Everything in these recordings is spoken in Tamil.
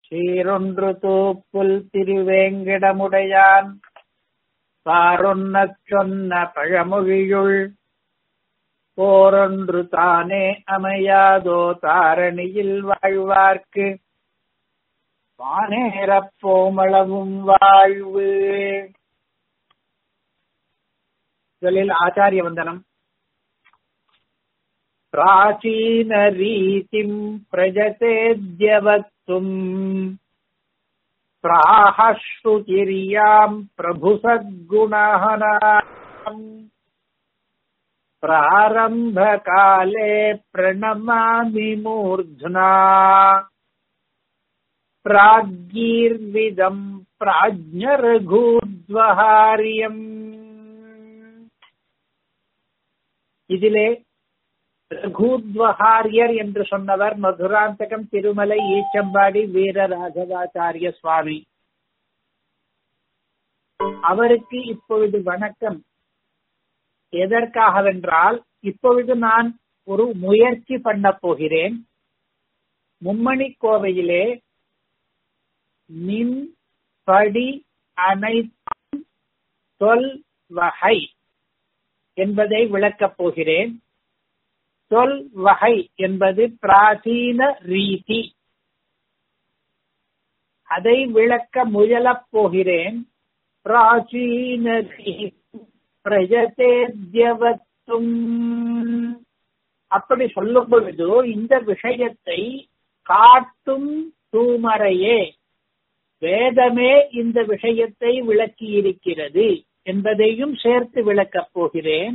சீரொன்று தூப்புல் திருவேங்கிடமுடையான் பாரொன்னச் சொன்ன பழமொழியுள் போரொன்று தானே அமையாதோ தாரணியில் வாழ்வார்க்கு வானேறப் போமளவும் வாழ்வு முதலில் ஆச்சாரிய வந்தனம் प्राचीनरीतिम् प्रजतेद्यवक्तुम् प्राहश्रुतिर्याम् प्रभुसद्गुणहनाम् प्रारम्भकाले प्रणमामि मूर्ध्ना प्राज्ञीर्विदम् प्राज्ञरघूद्वहार्यम् இதிலே ரகூத்வஹாரியர் என்று சொன்னவர் மதுராந்தகம் திருமலை ஈச்சம்பாடி வீரராகவாச்சாரிய சுவாமி அவருக்கு இப்பொழுது வணக்கம் எதற்காகவென்றால் இப்பொழுது நான் ஒரு முயற்சி பண்ண போகிறேன் மும்மணி கோவையிலே மின் படி அனைத்தும் சொல் வகை என்பதை விளக்கப் போகிறேன் சொல் வகை என்பது பிராச்சீன ரீதி அதை விளக்க முயலப் போகிறேன் பிராச்சீன பிரஜதேத்யவத்தும் அப்படி சொல்லும் பொழுது இந்த விஷயத்தை காட்டும் தூமறையே வேதமே இந்த விஷயத்தை விளக்கியிருக்கிறது என்பதையும் சேர்த்து விளக்கப் போகிறேன்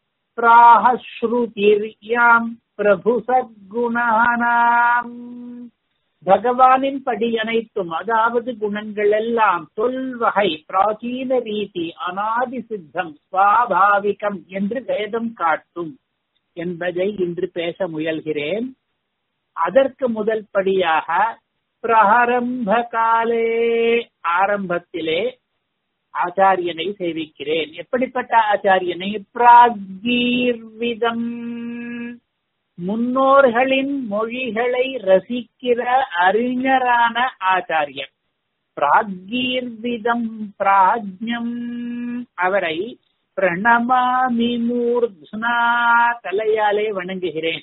பிராஹஸ்ருதிர்யாம் பிரபு சத்குணானாம் பகவானின் படி அனைத்தும் அதாவது குணங்கள் எல்லாம் தொல்வகை பிராச்சீன ரீதி அனாதி சித்தம் சுவாபாவிகம் என்று வேதம் காட்டும் என்பதை இன்று பேச முயல்கிறேன் அதற்கு முதல் படியாக பிரஹரம்ப காலே ஆரம்பத்திலே ஆச்சாரியனை சேவிக்கிறேன் எப்படிப்பட்ட ஆச்சாரியனை பிராகீர்விதம் முன்னோர்களின் மொழிகளை ரசிக்கிற அறிஞரான ஆச்சாரியன் பிராகீர்விதம் பிராஜ்யம் அவரை பிரணமாமி மூர்த்னா தலையாலே வணங்குகிறேன்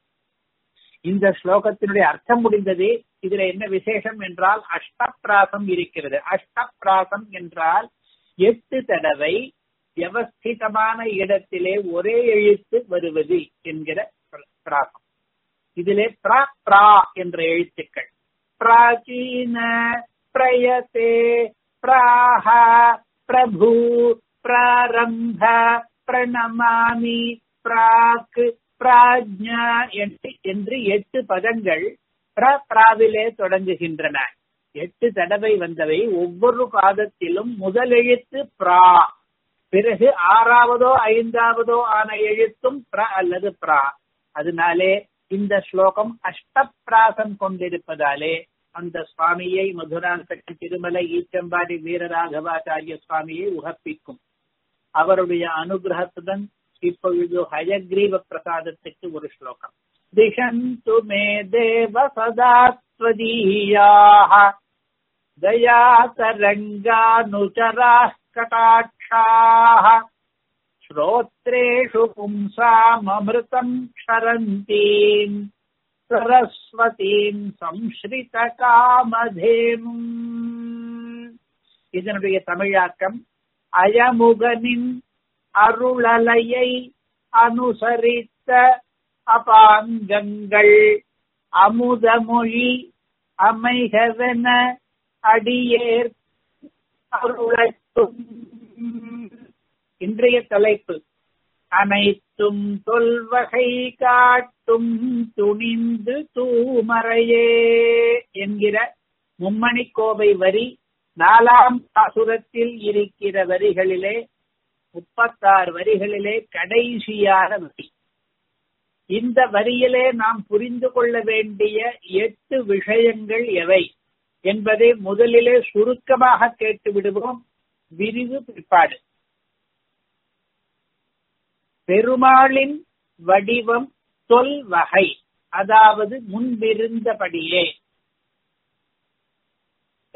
இந்த ஸ்லோகத்தினுடைய அர்த்தம் முடிந்தது இதுல என்ன விசேஷம் என்றால் அஷ்டப்பிராசம் இருக்கிறது அஷ்டப்பிராசம் என்றால் எட்டு தடவை வியவஸ்திதமான இடத்திலே ஒரே எழுத்து வருவது என்கிற பிராசம் இதிலே பிரா பிரா என்ற எழுத்துக்கள் பிராச்சீன பிரயத்தே பிராஹ பிரபு பிராரம்ப பிரணமாமி பிராக் பிராஜ்ஞா என்று எட்டு பதங்கள் பிராவிலே தொடங்குகின்றன எட்டு தடவை வந்தவை ஒவ்வொரு பாதத்திலும் முதல் எழுத்து பிரா பிறகு ஆறாவதோ ஐந்தாவதோ ஆன எழுத்தும் பிர அல்லது பிரா அதனாலே இந்த ஸ்லோகம் அஷ்டப்பிராசம் கொண்டிருப்பதாலே அந்த சுவாமியை மதுராந்தக திருமலை ஈச்சம்பாடி வீரராகவாச்சாரிய சுவாமியை உகப்பிக்கும் அவருடைய அனுகிரகத்துடன் இப்பொழுது ஹயக்ரீவ பிரசாதத்துக்கு ஒரு ஸ்லோகம் दिशन्तु मे देव सदा त्वदीयाः दयातरङ्गानुचराः कटाक्षाः श्रोत्रेषु पुंसाममृतम् क्षरन्तीम् सरस्वतीम् संश्रितकामधेनुम् இதனுடைய தமிழாக்கம் அயமுகனின் அருளலையை அனுசரித்த அபாங்கங்கள் அமுதமொழி அமைகவென அடியேர் அருளட்டும் இன்றைய தலைப்பு அனைத்தும் தொல்வகை காட்டும் துணிந்து தூமறையே என்கிற மும்மணி கோவை வரி நாலாம் பாசுரத்தில் இருக்கிற வரிகளிலே முப்பத்தாறு வரிகளிலே கடைசியான வரி இந்த வரியிலே நாம் புரிந்து கொள்ள வேண்டிய எட்டு விஷயங்கள் எவை என்பதை முதலிலே சுருக்கமாக கேட்டு விடுவோம் விரிவு பிற்பாடு பெருமாளின் வடிவம் சொல் வகை அதாவது முன்பிருந்தபடியே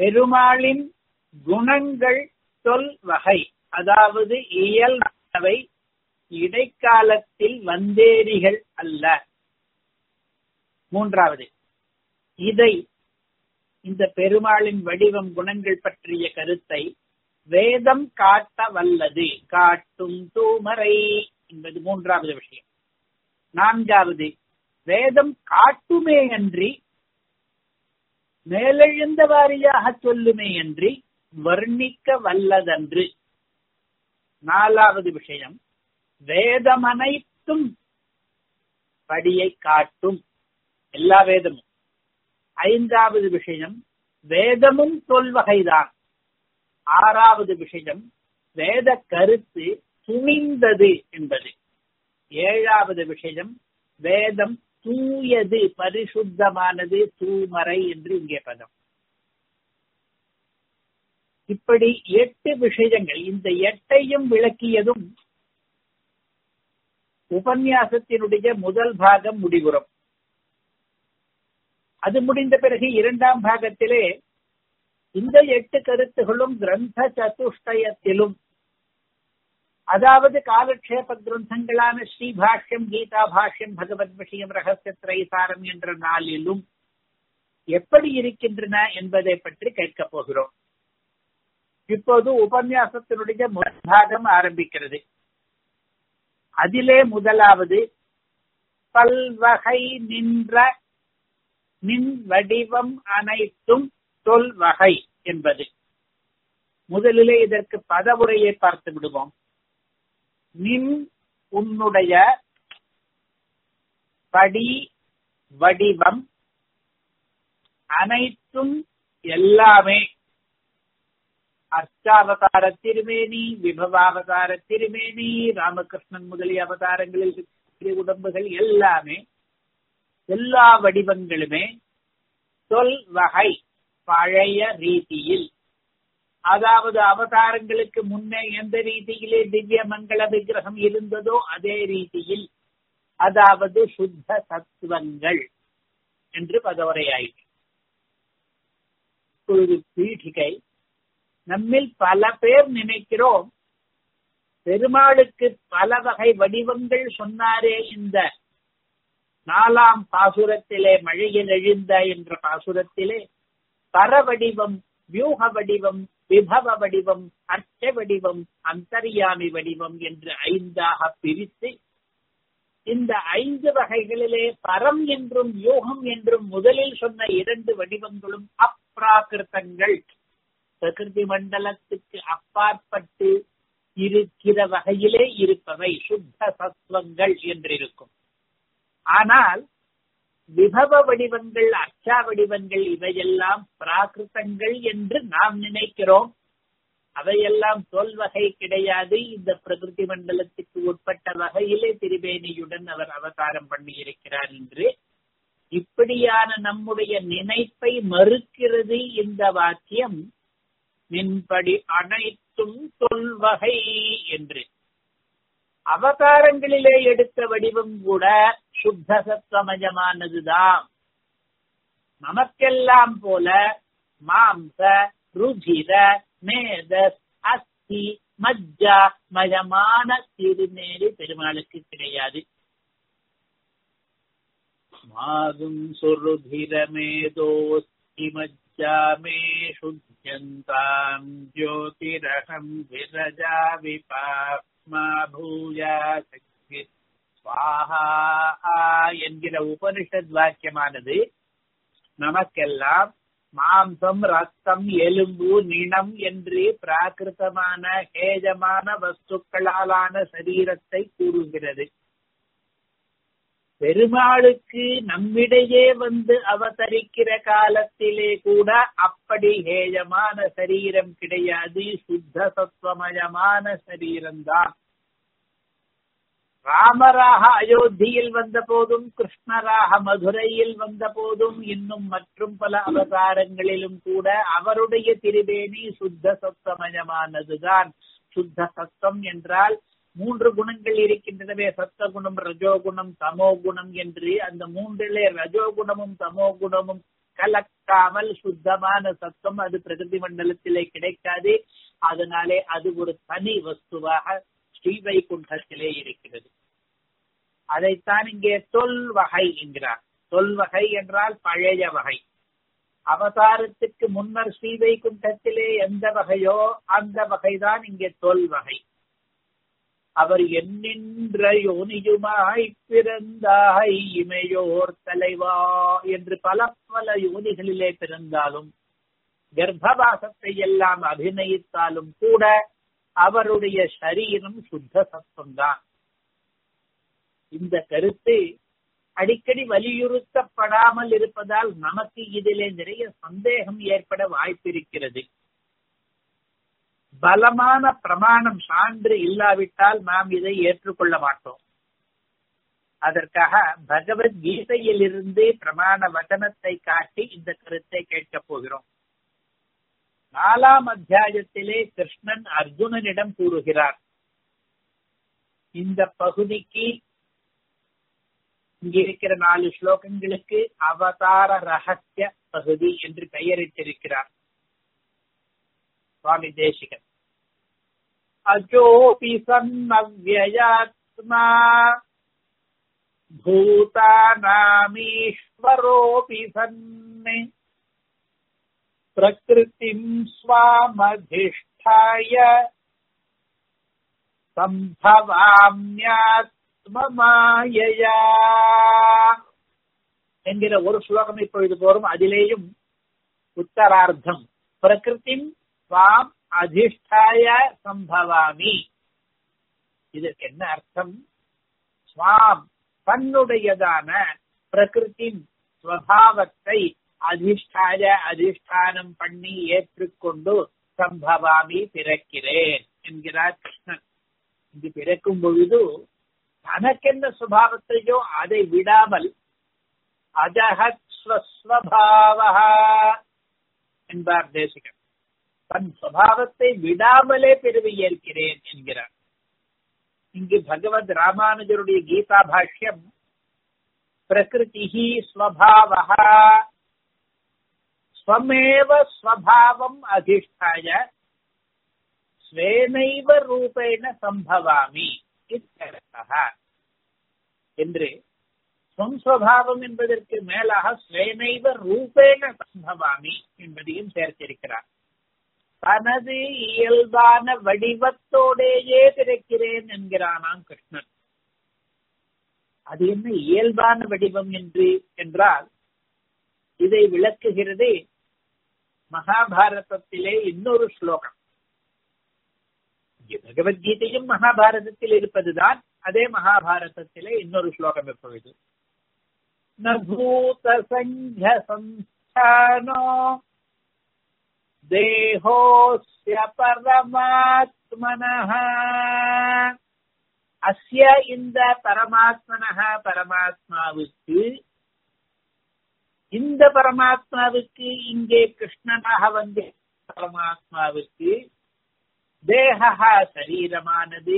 பெருமாளின் குணங்கள் சொல் வகை அதாவது இயல்பவை இடைக்காலத்தில் வந்தேரிகள் அல்ல மூன்றாவது இதை இந்த பெருமாளின் வடிவம் குணங்கள் பற்றிய கருத்தை வேதம் காட்ட வல்லது காட்டும் தூமரை என்பது மூன்றாவது விஷயம் நான்காவது வேதம் காட்டுமே அன்றி மேலெழுந்த வாரியாக சொல்லுமே அன்றி வர்ணிக்க வல்லதன்று நாலாவது விஷயம் வேதம் அனைத்தும் படியை காட்டும் எல்லா வேதமும் ஐந்தாவது விஷயம் வேதமும் சொல்வகைதான் ஆறாவது விஷயம் வேத கருத்து துணிந்தது என்பது ஏழாவது விஷயம் வேதம் தூயது பரிசுத்தமானது தூமறை என்று இங்கே பதம் இப்படி எட்டு விஷயங்கள் இந்த எட்டையும் விளக்கியதும் உபன்யாசத்தினுடைய முதல் பாகம் முடிவுறும் அது முடிந்த பிறகு இரண்டாம் பாகத்திலே இந்த எட்டு கருத்துகளும் கிரந்த சதுஷ்டயத்திலும் அதாவது காலக்ஷேப கிரந்தங்களான ஸ்ரீபாஷ்யம் கீதா பாஷ்யம் பகவத் விஷயம் ரகசிய திரைசாரம் என்ற நாளிலும் எப்படி இருக்கின்றன என்பதை பற்றி கேட்கப் போகிறோம் இப்போது உபன்யாசத்தினுடைய முதல் பாகம் ஆரம்பிக்கிறது அதிலே முதலாவது பல்வகை நின்ற நின் வடிவம் அனைத்தும் சொல் வகை என்பது முதலிலே இதற்கு பதவுரையை பார்த்து விடுவோம் நின் உன்னுடைய படி வடிவம் அனைத்தும் எல்லாமே அர்ச்சாவதார திருமேனி விபவாவதார திருமேனி ராமகிருஷ்ணன் முதலிய அவதாரங்களில் உடம்புகள் எல்லாமே எல்லா வடிவங்களுமே சொல் வகை பழைய ரீதியில் அதாவது அவதாரங்களுக்கு முன்னே எந்த ரீதியிலே திவ்ய மங்கள விக்கிரகம் இருந்ததோ அதே ரீதியில் அதாவது சுத்த தத்துவங்கள் என்று பதவரையாயிற்று ஒரு பீഠிகை நம்மில் பல பேர் நினைக்கிறோம் பெருமாளுக்கு பல வகை வடிவங்கள் சொன்னாரே இந்த நாலாம் பாசுரத்திலே மழையில் எழுந்த என்ற பாசுரத்திலே பரவடிவம் வியூக வடிவம் விபவ வடிவம் அர்ச்ச வடிவம் அந்தரியாமி வடிவம் என்று ஐந்தாக பிரித்து இந்த ஐந்து வகைகளிலே பரம் என்றும் யோகம் என்றும் முதலில் சொன்ன இரண்டு வடிவங்களும் அப்ராகிருத்தங்கள் பிரகிருதி மண்டலத்துக்கு அப்பாற்பட்டு இருக்கிற வகையிலே இருப்பவை சுத்த சத்துவங்கள் என்றிருக்கும் ஆனால் விபவ வடிவங்கள் அச்சா வடிவங்கள் இவையெல்லாம் பிராகிருத்தங்கள் என்று நாம் நினைக்கிறோம் அவையெல்லாம் சொல் வகை கிடையாது இந்த பிரகிருதி மண்டலத்துக்கு உட்பட்ட வகையிலே திருவேணியுடன் அவர் அவதாரம் பண்ணி இருக்கிறார் என்று இப்படியான நம்முடைய நினைப்பை மறுக்கிறது இந்த வாக்கியம் நின்படி அனைத்தும் சொல்வகை என்று அவதாரங்களிலே எடுத்த வடிவம் கூட சுத்த சத்வமயமானதுதான் நமக்கெல்லாம் போல மாம்ச ருஜிர மேத அஸ்தி மஜ்ஜா மயமான திருநேரி பெருமாளுக்கு கிடையாது மாதும் சுருதிர மேதோஸ்தி மஜ்ஜா மே சுத்தியந்தாம் ஜோதிரகம் விரஜா விபாப்மா பூயா சக்தி சுவாஹா என்கிற உபனிஷத் வாக்கியமானது நமக்கெல்லாம் மாம்சம் ரத்தம் எலும்பு நிணம் என்று பிராகிருத்தமான ஹேஜமான வஸ்துக்களாலான சரீரத்தை கூறுகிறது பெருமாளுக்கு நம்மிடையே வந்து அவதரிக்கிற காலத்திலே கூட அப்படி ஹேயமான சரீரம் கிடையாது சுத்த சத்துவமயமான சரீரம்தான் ராமராக அயோத்தியில் வந்த போதும் கிருஷ்ணராக மதுரையில் வந்த போதும் இன்னும் மற்றும் பல அவதாரங்களிலும் கூட அவருடைய திருவேணி சுத்த சத்தமயமானதுதான் சுத்த சத்தம் என்றால் மூன்று குணங்கள் இருக்கின்றனவே சத்தகுணம் ரஜோகுணம் தமோ குணம் என்று அந்த மூன்றிலே ரஜோகுணமும் தமோ குணமும் கலக்காமல் சுத்தமான சத்தம் அது பிரகிருதி மண்டலத்திலே கிடைக்காது அதனாலே அது ஒரு தனி வஸ்துவாக ஸ்ரீவைகுண்டத்திலே இருக்கிறது அதைத்தான் இங்கே தொல் வகை என்கிறார் தொல் வகை என்றால் பழைய வகை அவதாரத்துக்கு முன்னர் ஸ்ரீவைகுண்டத்திலே எந்த வகையோ அந்த வகைதான் இங்கே தொல் வகை அவர் எண்ணின்ற யோனியுமாய் பிறந்தாய் இமையோர் தலைவா என்று பல பல யோனிகளிலே பிறந்தாலும் கர்ப்பவாசத்தை எல்லாம் அபிநயித்தாலும் கூட அவருடைய சரீரம் சுத்த சத்தம்தான் இந்த கருத்து அடிக்கடி வலியுறுத்தப்படாமல் இருப்பதால் நமக்கு இதிலே நிறைய சந்தேகம் ஏற்பட வாய்ப்பிருக்கிறது பலமான பிரமாணம் சான்று இல்லாவிட்டால் நாம் இதை ஏற்றுக்கொள்ள மாட்டோம் அதற்காக பகவத்கீதையிலிருந்து பிரமாண வசனத்தை காட்டி இந்த கருத்தை கேட்கப் போகிறோம் நாலாம் அத்தியாயத்திலே கிருஷ்ணன் அர்ஜுனனிடம் கூறுகிறார் இந்த பகுதிக்கு இங்க இருக்கிற நாலு ஸ்லோகங்களுக்கு அவதார ரகசிய பகுதி என்று பெயரிட்டிருக்கிறார் சுவாமி தேசிகன் அஜோபி சன்னவ்யயாத்மா பூதானாமீஸ்வரோபி சன்னே பிரகிருதிம் ஸ்வாமதிஷ்டாய சம்பவாமியாத்மமாயையா என்கிற ஒரு ஸ்லோகம் இப்பொழுது போரும் அதிலேயும் உத்தரார்த்தம் பிரகிருதிம் ஸ்வாம் அதிஷ்டாய சம்பவாமி இதற்கு என்ன அர்த்தம் ஸ்வாம் தன்னுடையதான பிரகிருதி ஸ்வபாவத்தை அதிஷ்டாய அதிஷ்டானம் பண்ணி ஏற்றுக்கொண்டு சம்பவாமி பிறக்கிறேன் என்கிறார் கிருஷ்ணன் இங்கு பிறக்கும் பொழுது தனக்கென்ன சுபாவத்தையோ அதை விடாமல் அஜகத் ஸ்வஸ்வபாவா என்பார் தேசிகன் தன் சுவாவத்தை விடாமலே பெருவி ஏற்கிறேன் என்கிறார் இங்கு பகவத் ராமானுஜருடைய கீதா பாஷ்யம் பிரகிருதி ஸ்வபாவா ஸ்வமேவ ஸ்வபாவம் அதிஷ்டாய ஸ்வேனைவ ரூபேண சம்பவாமி என்று ஸ்வம்ஸ்வபாவம் என்பதற்கு மேலாக ஸ்வேனைவ ரூபேண சம்பவாமி என்பதையும் சேர்த்திருக்கிறார் தனது இயல்பான வடிவத்தோடேயே திறக்கிறேன் என்கிறானாம் கிருஷ்ணன் அது என்ன இயல்பான வடிவம் என்று என்றால் இதை விளக்குகிறது மகாபாரதத்திலே இன்னொரு ஸ்லோகம் பகவத்கீதையும் மகாபாரதத்தில் இருப்பதுதான் அதே மகாபாரதத்திலே இன்னொரு ஸ்லோகம் எப்பொழுது நூத சங்க சம்ஸ்தானோ தேகோஸ்ய பரமாத்மனः அஸ்ய இந்த பரமாத்மனः பரமாத்மாவுக்கு இந்த பரமாத்மாவுக்கு இங்கே கிருஷ்ணனாக வந்து பரமாத்மாவுக்கு தேகா சரீரமானது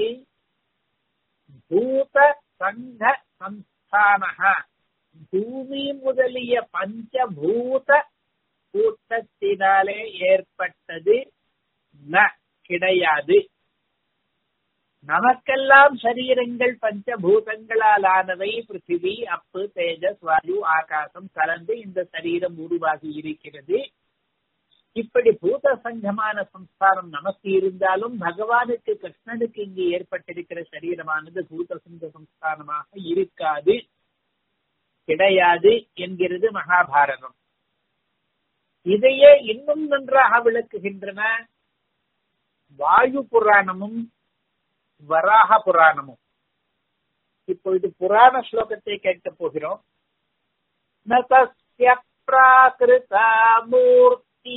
பூத சங்க சம்ஸ்தானக பூமி முதலிய பஞ்சபூத கூட்டத்தினாலே ஏற்பட்டது ந கிடையாது நமக்கெல்லாம் சரீரங்கள் பஞ்சபூதங்களால் ஆனவை பிருத்திவி அப்பு தேஜஸ் வாயு ஆகாசம் கலந்து இந்த சரீரம் உருவாகி இருக்கிறது இப்படி பூத சங்கமான சம்ஸ்காரம் நமக்கு இருந்தாலும் பகவானுக்கு கிருஷ்ணனுக்கு இங்கு ஏற்பட்டிருக்கிற சரீரமானது பூத சங்க சம்ஸ்காரமாக இருக்காது கிடையாது என்கிறது மகாபாரதம் இதையே இன்னும் நன்றாக விளக்குகின்றன வாயு புராணமும் வராக புராணமும் இப்பொழுது புராண ஸ்லோகத்தை கேட்கப் போகிறோம் நதஸ்ய பிராகிருதா மூர்த்தி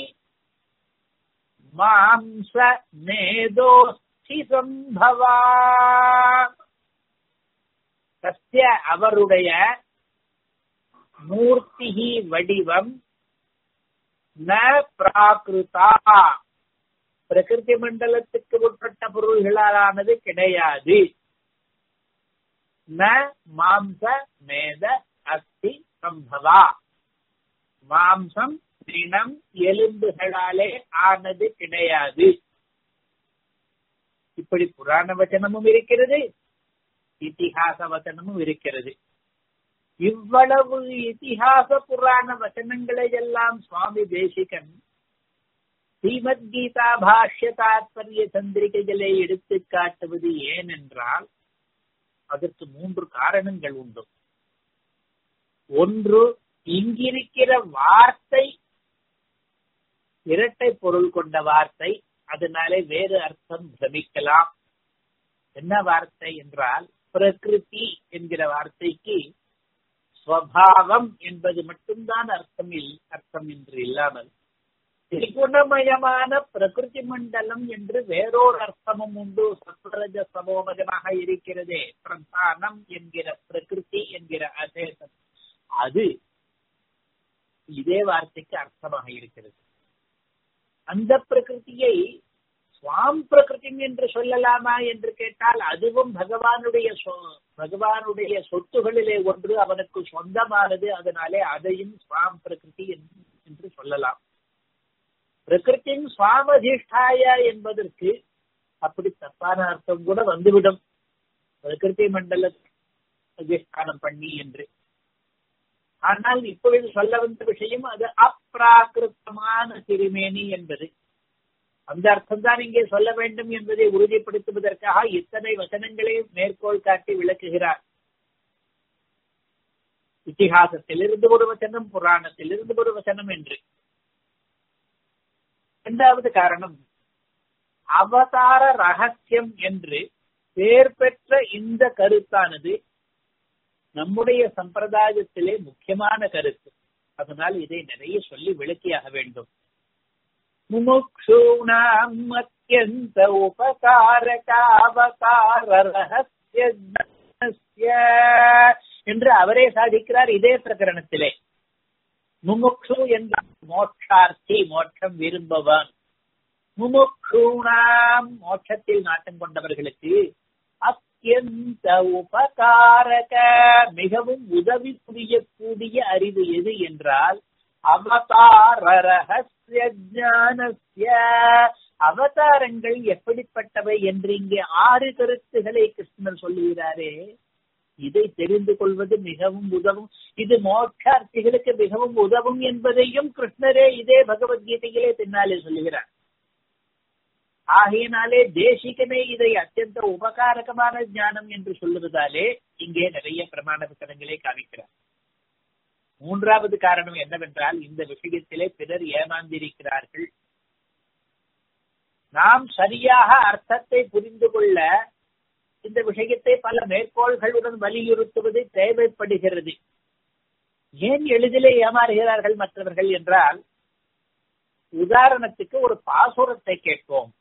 மாம்ச நேதோஸ்தி சம்பவா சத்திய அவருடைய மூர்த்தி வடிவம் ந பிராகிருதா பிரகிருதி மண்டலத்துக்கு உட்பட்ட பொருள்களாலானது கிடையாது ந மாம்ச மேத அஸ்தி சம்பவா மாம்சம் தினம் எலும்புகளாலே ஆனது கிடையாது இப்படி புராண வச்சனமும் இருக்கிறது இத்திஹாச வச்சனமும் இருக்கிறது இவ்வளவு இத்திஹாச புராண வச்சனங்களை எல்லாம் சுவாமி தேசிகன் ஸ்ரீமத் கீதா பாஷ்ய தாத்பரிய சந்திரிகைகளை எடுத்து காட்டுவது ஏனென்றால் அதற்கு மூன்று காரணங்கள் உண்டு ஒன்று இங்கிருக்கிற வார்த்தை இரட்டை பொருள் கொண்ட வார்த்தை அதனாலே வேறு அர்த்தம் பிரமிக்கலாம் என்ன வார்த்தை என்றால் பிரகிருதி என்கிற வார்த்தைக்கு ஸ்வபாவம் என்பது மட்டும்தான் அர்த்தம் அர்த்தம் என்று இல்லாமல் திரிகுணமயமான பிரகிருதி மண்டலம் என்று வேறொரு அர்த்தமும் உண்டு சத்வரஜ சமோமயமாக இருக்கிறதே பிரதானம் என்கிற பிரகிருதி என்கிற அசேதம் அது இதே வார்த்தைக்கு அர்த்தமாக இருக்கிறது அந்த பிரகிருதியை சுவாம் பிரகிருதி என்று சொல்லலாமா என்று கேட்டால் அதுவும் பகவானுடைய பகவானுடைய சொத்துகளிலே ஒன்று அவனுக்கு சொந்தமானது அதனாலே அதையும் சுவாம் பிரகிருதி என்று சொல்லலாம் பிரகிருத்தின் சுவாமதிஷ்டாய என்பதற்கு அப்படி தப்பான அர்த்தம் கூட வந்துவிடும் பிரகிருதி மண்டல அதிஷ்டானம் பண்ணி என்று ஆனால் இப்பொழுது சொல்ல வந்த விஷயம் அது அப்ராகிருத்தமான திருமேனி என்பது அந்த அர்த்தம் தான் இங்கே சொல்ல வேண்டும் என்பதை உறுதிப்படுத்துவதற்காக இத்தனை வசனங்களையும் மேற்கோள் காட்டி விளக்குகிறார் இத்திஹாசத்திலிருந்து ஒரு வசனம் புராணத்திலிருந்து ஒரு வசனம் என்று இரண்டாவது காரணம் அவதார ரகசியம் என்று பேர் பெற்ற இந்த கருத்தானது நம்முடைய சம்பிரதாயத்திலே முக்கியமான கருத்து அதனால் இதை நிறைய சொல்லி விளக்கியாக வேண்டும் முமுக்ஷூணாம் அத்தியந்த உபகாரகாவதார ரகசிய என்று அவரே சாதிக்கிறார் இதே பிரகரணத்திலே முமுக்ஷு என்ற மோட்சார்த்தி மோட்சம் விரும்பவன் முமுக்ஷூணாம் மோட்சத்தில் நாட்டம் கொண்டவர்களுக்கு அத்தியந்த உபகாரக மிகவும் உதவி புரியக்கூடிய அறிவு எது என்றால் அவதார ரகசிய ஞானஸ்ய அவதாரங்கள் எப்படிப்பட்டவை என்று இங்கே ஆறு கருத்துகளை கிருஷ்ணர் சொல்லுகிறாரே இதை தெரிந்து கொள்வது மிகவும் உதவும் இது மோட்சார்த்திகளுக்கு மிகவும் உதவும் என்பதையும் கிருஷ்ணரே இதே பகவத்கீதையிலே பின்னாலே சொல்லுகிறார் ஆகையினாலே தேசிகமே இதை அத்தியந்த உபகாரகமான ஞானம் என்று சொல்லுவதாலே இங்கே நிறைய பிரமாண புத்தகங்களை காமிக்கிறார் மூன்றாவது காரணம் என்னவென்றால் இந்த விஷயத்திலே பிறர் ஏமாந்திருக்கிறார்கள் நாம் சரியாக அர்த்தத்தை புரிந்து கொள்ள இந்த விஷயத்தை பல மேற்கோள்களுடன் வலியுறுத்துவது தேவைப்படுகிறது ஏன் எளிதிலே ஏமாறுகிறார்கள் மற்றவர்கள் என்றால் உதாரணத்துக்கு ஒரு பாசுரத்தை கேட்போம்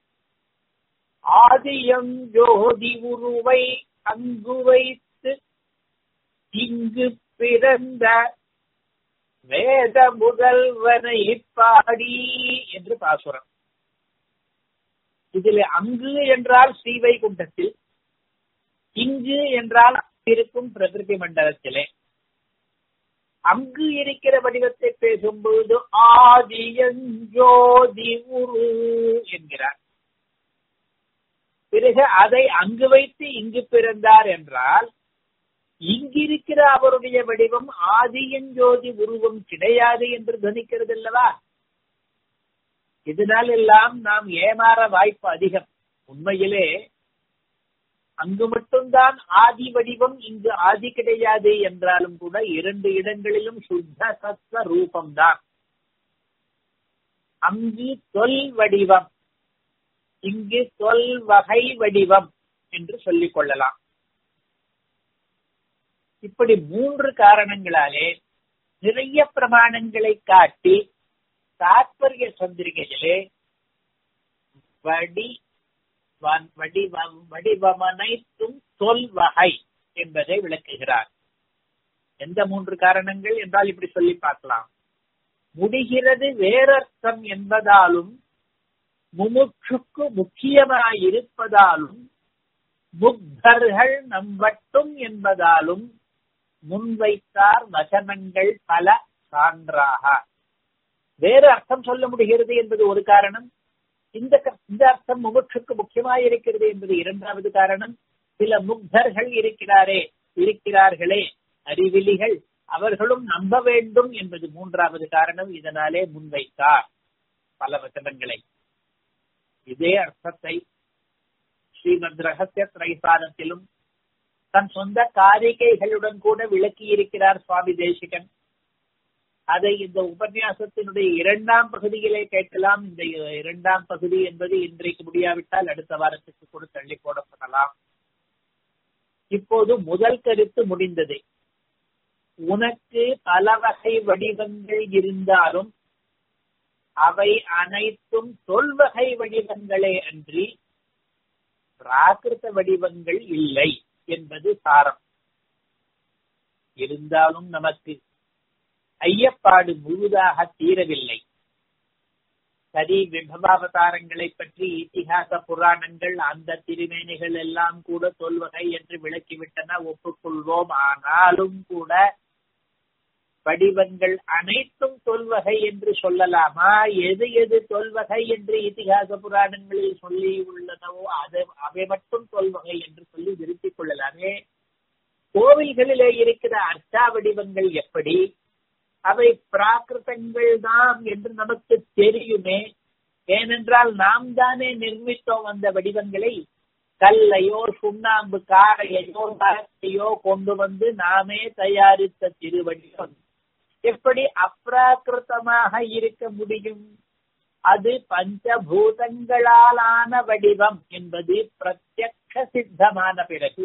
ஆதியம் ஜோதி உருவை அங்கு வைத்து இங்கு பிறந்த வேத முதல்வனை பாடி என்று பாசுரம் இதில் அங்கு என்றால் ஸ்ரீவைகுண்டத்தில் இங்கு என்றால் இருக்கும் பிரகிருதி மண்டலத்திலே அங்கு இருக்கிற வடிவத்தை பேசும்போது ஆதியஞ்சோதி உரு என்கிறார் பிறகு அதை அங்கு வைத்து இங்கு பிறந்தார் என்றால் இங்கிருக்கிற அவருடைய வடிவம் ஆதியஞ்சோதி உருவம் கிடையாது என்று தனிக்கிறது அல்லவா இதனால் எல்லாம் நாம் ஏமாற வாய்ப்பு அதிகம் உண்மையிலே அங்கு மட்டும்தான் ஆதி வடிவம் இங்கு ஆதி கிடையாது என்றாலும் கூட இரண்டு இடங்களிலும் சுத்த சத்வ ரூபம்தான் அங்கு தொல் வடிவம் இங்கு தொல் வகை வடிவம் என்று சொல்லிக் கொள்ளலாம் இப்படி மூன்று காரணங்களாலே நிறைய பிரமாணங்களை காட்டி தாத்பரிய சந்திரிகையிலே வடி வடிவம் வடிவமனைத்தும் தொல் வகை என்பதை விளக்குகிறார் எந்த மூன்று காரணங்கள் என்றால் இப்படி சொல்லி பார்க்கலாம் முடிகிறது வேறர்த்தம் என்பதாலும் முமுட்சுக்கு முக்கியமாயிருப்பதாலும் முக்தர்கள் நம்பட்டும் என்பதாலும் முன்வைத்தார் வசனங்கள் பல சான்றாக வேறு அர்த்தம் சொல்ல முடிகிறது என்பது ஒரு காரணம் இந்த இந்த அர்த்தம் முமுட்சுக்கு முக்கியமாயிருக்கிறது என்பது இரண்டாவது காரணம் சில முக்தர்கள் இருக்கிறாரே இருக்கிறார்களே அறிவிலிகள் அவர்களும் நம்ப வேண்டும் என்பது மூன்றாவது காரணம் இதனாலே முன்வைத்தார் பல வசனங்களை இதே அர்த்தத்தை ஸ்ரீமத் ரகசிய திரைசாரத்திலும் தன் சொந்த காரிகைகளுடன் கூட விளக்கி இருக்கிறார் சுவாமி தேசிகன் அதை இந்த உபன்யாசத்தினுடைய இரண்டாம் பகுதியிலே கேட்கலாம் இந்த இரண்டாம் பகுதி என்பது இன்றைக்கு முடியாவிட்டால் அடுத்த வாரத்துக்கு கூட தள்ளி போடப்படலாம் இப்போது முதல் கருத்து முடிந்தது உனக்கு பல வகை வடிவங்கள் இருந்தாலும் அவை அனைத்தும் தொல்வகை வடிவங்களே அன்றி பிராகிருத வடிவங்கள் இல்லை என்பது சாரம் இருந்தாலும் நமக்கு ஐயப்பாடு முழுதாக தீரவில்லை சரி விபவாவதாரங்களை பற்றி இத்திகாச புராணங்கள் அந்த திருமேனிகள் எல்லாம் கூட தொல்வகை என்று விளக்கிவிட்டன ஒப்புக்கொள்வோம் ஆனாலும் கூட வடிவங்கள் அனைத்தும் தொல்வகை என்று சொல்லலாமா எது எது தொல்வகை என்று இத்திகாச புராணங்களில் சொல்லி உள்ளனவோ அது அவை மட்டும் தொல்வகை என்று சொல்லி விருத்திக் கொள்ளலாமே கோவில்களிலே இருக்கிற அர்ச்சா வடிவங்கள் எப்படி அவை பிராகிருதங்கள் தான் என்று நமக்கு தெரியுமே ஏனென்றால் நாம் தானே நிர்மித்தோம் அந்த வடிவங்களை கல்லையோ சுண்ணாம்பு காரையோ மரத்தையோ கொண்டு வந்து நாமே தயாரித்த திருவடிவம் எப்படி அப்ராகிருத்தமாக இருக்க முடியும் அது பஞ்சபூதங்களாலான வடிவம் என்பது பிரத்யக்ஷ சித்தமான பிறகு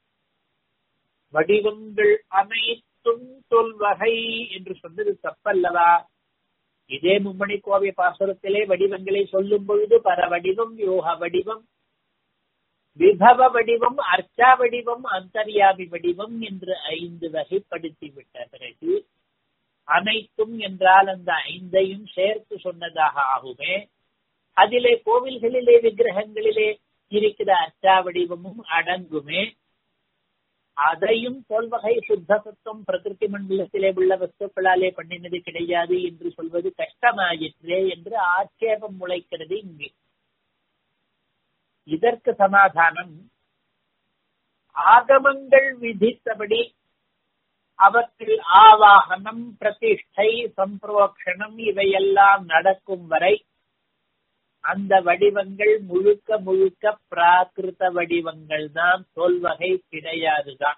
வடிவங்கள் அனைத்தும் சொல்வகை என்று சொன்னது தப்பல்லவா இதே மும்மணி கோவை பாசுரத்திலே வடிவங்களை சொல்லும் பொழுது பர வடிவம் யோக வடிவம் விபவ வடிவம் அர்ச்சா வடிவம் அந்தர்யாமி வடிவம் என்று ஐந்து வகைப்படுத்தி விட்ட பிறகு அனைத்தும் என்றால் அந்த ஐந்தையும் சேர்த்து சொன்னதாக ஆகுமே அதிலே கோவில்களிலே விக்கிரகங்களிலே இருக்கிற அர்ச்சா வடிவமும் அடங்குமே அதையும் தொல்வகை சுத்த சத்தம் பிரகிருதி மண்டலத்திலே உள்ள வஸ்துக்களாலே பண்ணினது கிடையாது என்று சொல்வது கஷ்டமாயிற்றே என்று ஆட்சேபம் முளைக்கிறது இங்கு இதற்கு சமாதானம் ஆகமங்கள் விதித்தபடி அவற்றில் ஆவாகனம் பிரதிஷ்டை சம்பிரோக்ஷணம் இவையெல்லாம் நடக்கும் வரை அந்த வடிவங்கள் முழுக்க முழுக்க பிராகிருத வடிவங்கள் தான் சொல்வகை கிடையாதுதான்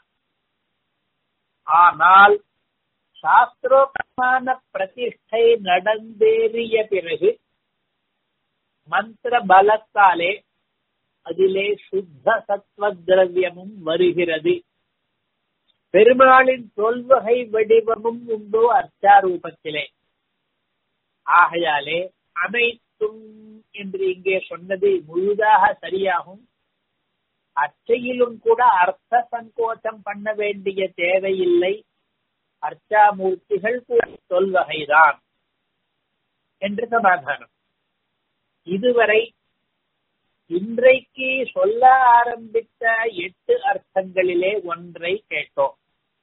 ஆனால் சாஸ்திரோகமான பிரதிஷ்டை நடந்தேறிய பிறகு மந்திர பலத்தாலே அதிலே சுத்த சத்வ திரவியமும் வருகிறது பெருமாளின் தொல்வகை வடிவமும் உண்டோ அர்ச்சாரூபத்திலே ஆகையாலே அனைத்தும் என்று இங்கே சொன்னது முழுதாக சரியாகும் அர்ச்சையிலும் கூட அர்த்த சங்கோச்சம் பண்ண வேண்டிய தேவையில்லை அர்ச்சாமூர்த்திகள் கூட சொல்வகைதான் என்று சமாதானம் இதுவரை இன்றைக்கு சொல்ல ஆரம்பித்த எட்டு அர்த்தங்களிலே ஒன்றை கேட்டோம்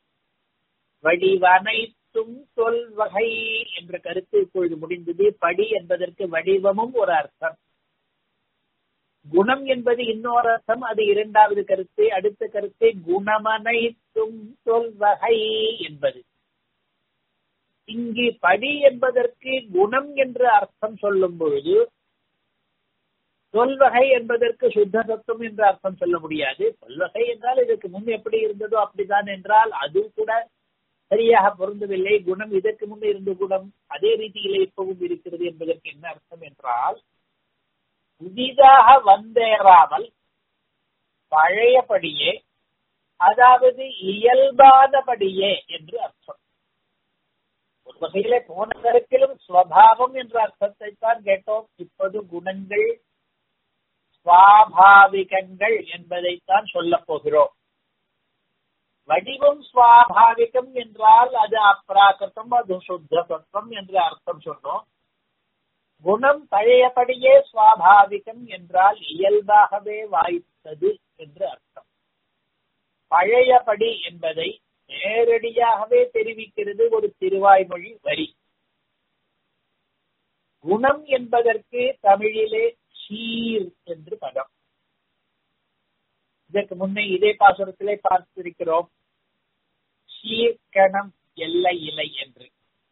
வடிவனைத்தும் சொல்வகை என்ற கருத்து இப்பொழுது முடிந்தது படி என்பதற்கு வடிவமும் ஒரு அர்த்தம் குணம் என்பது இன்னொரு அர்த்தம் அது இரண்டாவது கருத்து அடுத்த கருத்து குணமனைத்தும் சொல்வகை என்பது இங்கு படி என்பதற்கு குணம் என்று அர்த்தம் சொல்லும் பொழுது சொல்வகை என்பதற்கு சுத்த சத்துவம் என்று அர்த்தம் சொல்ல முடியாது சொல்வகை என்றால் இதற்கு முன் எப்படி இருந்ததோ அப்படிதான் என்றால் அது கூட சரியாக பொருந்தவில்லை குணம் இதற்கு முன் இருந்த குணம் அதே ரீதியிலே இப்பவும் இருக்கிறது என்பதற்கு என்ன அர்த்தம் என்றால் புதிதாக வந்தேறாமல் பழையபடியே அதாவது இயல்பானபடியே என்று அர்த்தம் ஒரு வகையிலே போன கருத்திலும் ஸ்வபாவம் என்ற அர்த்தத்தை தான் கேட்டோம் இப்போது குணங்கள் சுவாபாவிகங்கள் என்பதைத்தான் சொல்ல போகிறோம் வடிவம் சுவாபாவிகம் என்றால் அது அப்ராக்கிருத்தம் அது சுத்த தத்துவம் என்று அர்த்தம் சொன்னோம் குணம் பழையபடியே சுவாபாவிகம் என்றால் இயல்பாகவே வாய்த்தது என்று அர்த்தம் பழையபடி என்பதை நேரடியாகவே தெரிவிக்கிறது ஒரு திருவாய்மொழி வரி குணம் என்பதற்கு தமிழிலே சீர் என்று பதம் இதற்கு முன்னே இதே பாசுரத்திலே பார்த்திருக்கிறோம் சீர்கணம் எல்லை இலை என்று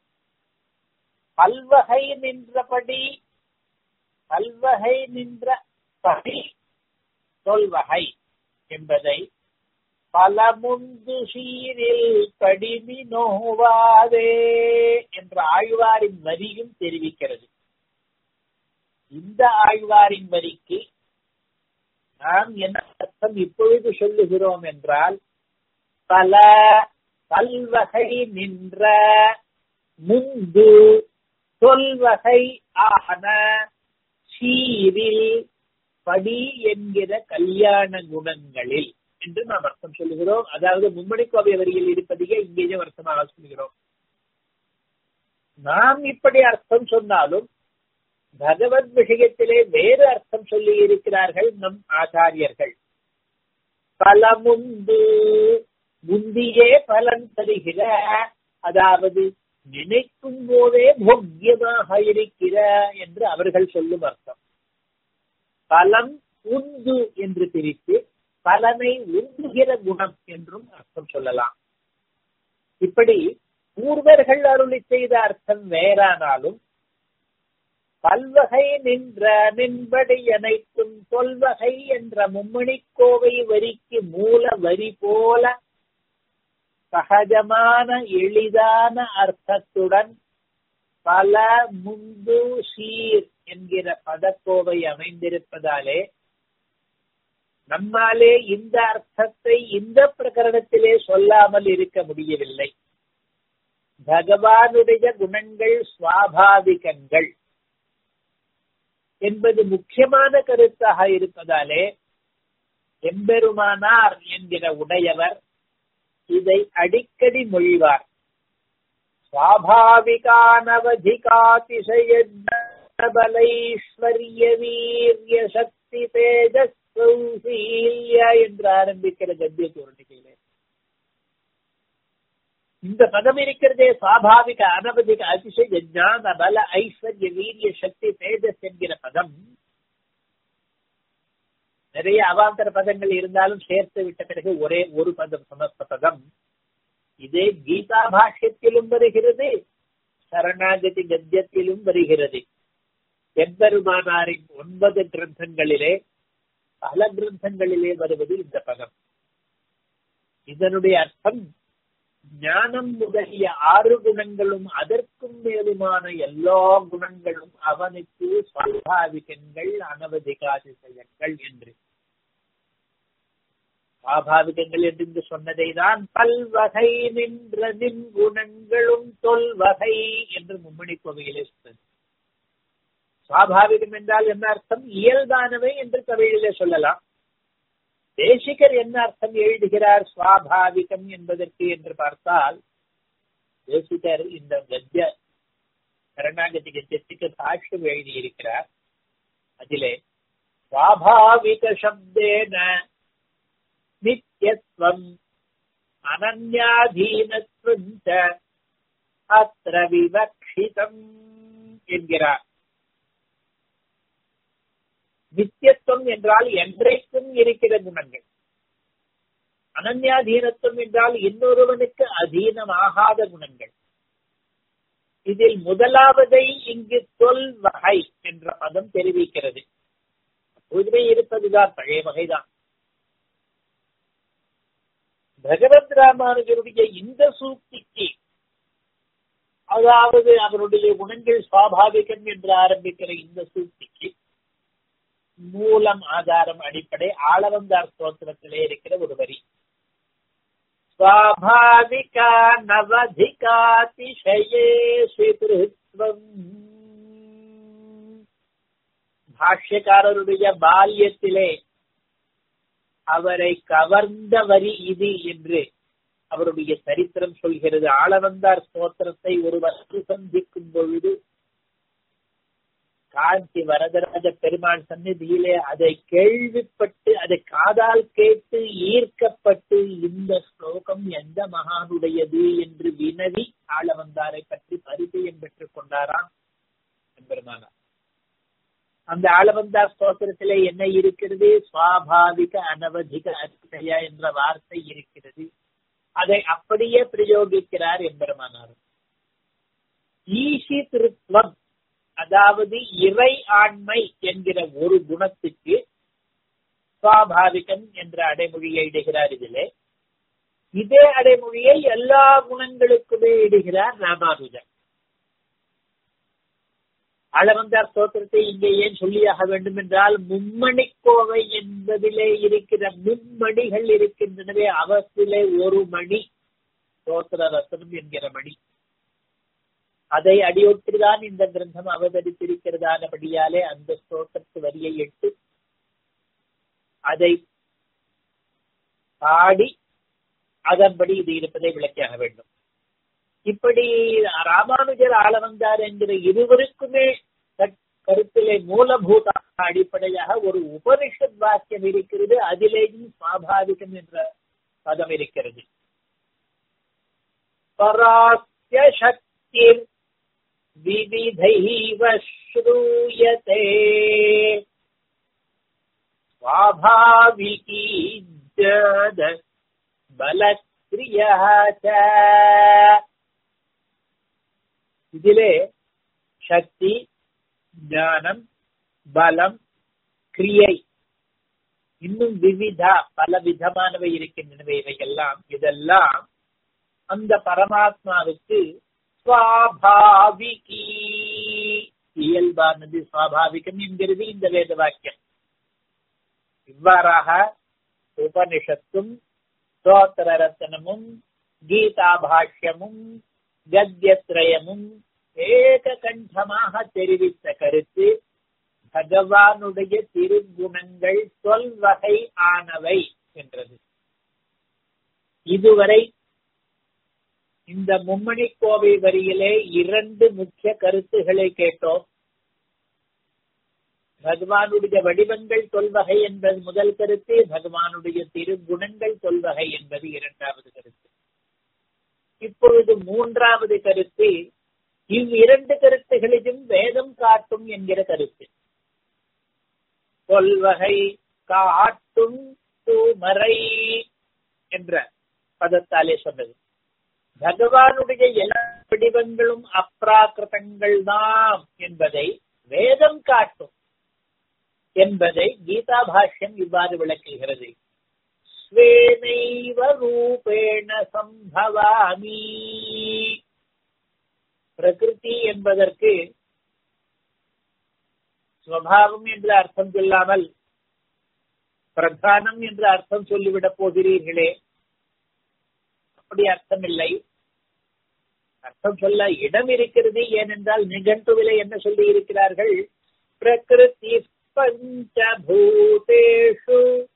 பல்வகை நின்றபடி பல்வகை நின்ற படி சொல்வகை என்பதை பலமுந்து சீரில் கடிமி நோவாதே என்ற ஆழ்வாரின் வரியும் தெரிவிக்கிறது இந்த ஆழ்வாரின் வரிக்கு நாம் என்ன அர்த்தம் இப்பொழுது சொல்லுகிறோம் என்றால் பல பல்வகை நின்ற முந்து சொல்வகை ஆன சீரில் படி என்கிற கல்யாண குணங்களில் என்று நாம் அர்த்தம் சொல்லுகிறோம் அதாவது மும்மணி கோவை வரியில் இருப்பதையே இங்கேயே வருத்தமாக சொல்லுகிறோம் நாம் இப்படி அர்த்தம் சொன்னாலும் பகவத் விஷயத்திலே வேறு அர்த்தம் சொல்லி இருக்கிறார்கள் நம் ஆச்சாரியர்கள் பல முந்து முந்தியே பலன் தருகிற அதாவது நினைக்கும் போதே போக்கியமாக இருக்கிற என்று அவர்கள் சொல்லும் அர்த்தம் பலம் உந்து என்று பிரித்து பலனை உந்துகிற குணம் என்றும் அர்த்தம் சொல்லலாம் இப்படி பூர்வர்கள் அருளி செய்த அர்த்தம் வேறானாலும் பல்வகை நின்ற நின்படி அனைத்தும் சொல்வகை என்ற மும்மணிக்கோவை வரிக்கு மூல வரி போல சகஜமான எளிதான அர்த்தத்துடன் பல முந்து சீர் என்கிற பதக்கோவை அமைந்திருப்பதாலே நம்மாலே இந்த அர்த்தத்தை இந்த பிரகரணத்திலே சொல்லாமல் இருக்க முடியவில்லை பகவானுடைய குணங்கள் சுவாபாவிகங்கள் என்பது முக்கியமான கருத்தாக இருப்பதாலே எம்பெருமானார் என்கிற உடையவர் இதை அடிக்கடி மொழிவார் சுவாபாவிகானவதிகாதிசயபலைஸ்வர்ய வீரிய சக்தி தேஜஸ் என்று ஆரம்பிக்கிற கத்திய தோரணிக்கையிலே இந்த பதம் இருக்கிறதே சுவாபாவிக அனவதிக அதிசய ஞான பல ஐஸ்வர்ய வீரிய சக்தி தேஜஸ் என்கிற பதம் நிறைய அவாந்தர பதங்கள் இருந்தாலும் சேர்த்து விட்ட பிறகு ஒரே ஒரு பதம் சமஸ்த பதம் இதே கீதா பாஷ்யத்திலும் வருகிறது சரணாகதி கத்தியத்திலும் வருகிறது எம்பெருமானாரின் ஒன்பது கிரந்தங்களிலே பல கிரந்தங்களிலே வருவது இந்த பதம் இதனுடைய அர்த்தம் ஞானம் முதலிய ஆறு குணங்களும் அதற்கும் மேலுமான எல்லா குணங்களும் அவனுக்கு சுவாபாவிகங்கள் அனவதிகாதிசயங்கள் என்று சுவாபாவிகங்கள் என்று சொன்னதை தான் பல்வகை நின்ற நின் குணங்களும் தொல்வகை என்று மும்மணி கோவையிலே சொன்னது சுவாபாவிகம் என்றால் என்ன அர்த்தம் இயல்பானவை என்று தமிழிலே சொல்லலாம் தேசிகர் என்ன அர்த்தம் எழுதுகிறார் சுவாபாவிகம் என்பதற்கு என்று பார்த்தால் தேசிகர் இந்த கத்திய கருணாகதி கத்தியத்துக்கு சாட்சியம் எழுதியிருக்கிறார் அதிலே சுவாபாவிக சப்தேன நித்யத்வம் அனன்யாதீனத்வம் அத்திர விவக்ஷிதம் என்கிறார் நித்தியத்துவம் என்றால் என்றைக்கும் இருக்கிற குணங்கள் அனன்யாதீனத்துவம் என்றால் இன்னொருவனுக்கு அதீனமாகாத குணங்கள் இதில் முதலாவதை இங்கு சொல் வகை என்ற பதம் தெரிவிக்கிறது பொதுவே இருப்பதுதான் பழைய வகைதான் பகவத் ராமானுஜருடைய இந்த சூக்திக்கு அதாவது அவருடைய குணங்கள் சுவாபாவிகம் என்று ஆரம்பிக்கிற இந்த சூக்திக்கு மூலம் ஆதாரம் அடிப்படை ஆளவந்தார் ஸ்தோத்திரத்திலே இருக்கிற ஒரு வரி சுவாபாவிகா நவதிகாதிசயே ஸ்ரீகிருத்வம் பாஷ்யக்காரருடைய பால்யத்திலே அவரை கவர்ந்த வரி இது என்று அவருடைய சரித்திரம் சொல்கிறது ஆளவந்தார் ஸ்தோத்திரத்தை ஒருவர் சந்திக்கும் பொழுது காஞ்சி வரதராஜ பெருமாள் சந்நிதியிலே அதை கேள்விப்பட்டு அதை காதால் கேட்டு ஈர்க்கப்பட்டு இந்த ஸ்லோகம் எந்த மகானுடையது என்று வினவி ஆள வந்தாரை பற்றி பரிச்சயம் பெற்றுக் கொண்டாராம் பெருமானா அந்த ஆளவந்தார் ஸ்தோத்திரத்திலே என்ன இருக்கிறது சுவாபாவிக அனவதிக அத்தியா என்ற வார்த்தை இருக்கிறது அதை அப்படியே பிரயோகிக்கிறார் எம்பெருமானார் ஈசி திருத்வம் அதாவது இறை ஆண்மை என்கிற ஒரு குணத்துக்கு சுவாபாவிகம் என்ற அடைமொழியை இடுகிறார் இதிலே இதே அடைமொழியை எல்லா குணங்களுக்குமே இடுகிறார் ராமானுஜன் அளவந்தார் ஸ்தோத்திரத்தை இங்கே ஏன் சொல்லியாக வேண்டும் என்றால் மும்மணி கோவை என்பதிலே இருக்கிற மும்மணிகள் இருக்கின்றனவே அவற்றிலே ஒரு மணி ஸ்தோத்திர ரத்னம் என்கிற மணி அதை அடியொற்றிதான் இந்த கிரந்தம் அவதரித்திருக்கிறதானபடியாலே அந்த ஸ்தோத்திரத்து வரியை எட்டு அதை பாடி அதன்படி இது இருப்பதை விளக்கியாக வேண்டும் இப்படி ராமானுஜர் ஆள வந்தார் என்கிற இருவருக்குமே கருத்திலே மூலபூத அடிப்படையாக ஒரு உபனிஷத் வாக்கியம் இருக்கிறது அதிலேயும் சுவாபாவிகம் என்ற பதம் இருக்கிறது பராஸ்ய சக்திர் விவிதைவ ஸ்ரூயதே स्वाभाविकी जद பலக்ரியா இதிலே சக்தி ஞானம் பலம் கிரியை இன்னும் விவிதா பல விதமானவை இருக்கின்றனவை இவையெல்லாம் இதெல்லாம் அந்த பரமாத்மாவுக்கு சுவாபாவிகி இயல்பானது சுவாபாவிகம் என்கிறது இந்த வேத வாக்கியம் இவ்வாறாக உபனிஷத்தும் ஸ்தோத்திர ரத்தனமும் கீதா பாஷ்யமும் கத்தியத்ரயமும் ஏக கண்டமாக தெரிவித்த கருத்து பகவானுடைய திருகுணங்கள் சொல்வகை ஆனவை என்றது இதுவரை இந்த மும்மணி கோவை வரியிலே இரண்டு முக்கிய கருத்துகளை கேட்டோம் பகவானுடைய வடிவங்கள் சொல்வகை என்பது முதல் கருத்து பகவானுடைய திருகுணங்கள் சொல்வகை என்பது இரண்டாவது கருத்து இப்பொழுது மூன்றாவது கருத்து இவ்விரண்டு கருத்துகளிலும் வேதம் காட்டும் என்கிற கருத்து சொல்வகை காட்டும் தூமறை என்ற பதத்தாலே சொன்னது பகவானுடைய எல்லா வடிவங்களும் அப்ராக்கிருதங்கள் தான் என்பதை வேதம் காட்டும் என்பதை கீதா பாஷ்யம் இவ்வாறு விளக்குகிறது ஸ்வேனைவ ரூபேண சம்பவாமி பிரகிருதி என்பதற்கு ஸ்வபாவம் என்று அர்த்தம் சொல்லாமல் பிரதானம் என்று அர்த்தம் சொல்லிவிடப் போகிறீர்களே அப்படி அர்த்தம் இல்லை அர்த்தம் சொல்ல இடம் இருக்கிறது ஏனென்றால் நிகழ்த்துவிலை என்ன சொல்லி இருக்கிறார்கள் பிரகிருதி பஞ்சபூதேஷு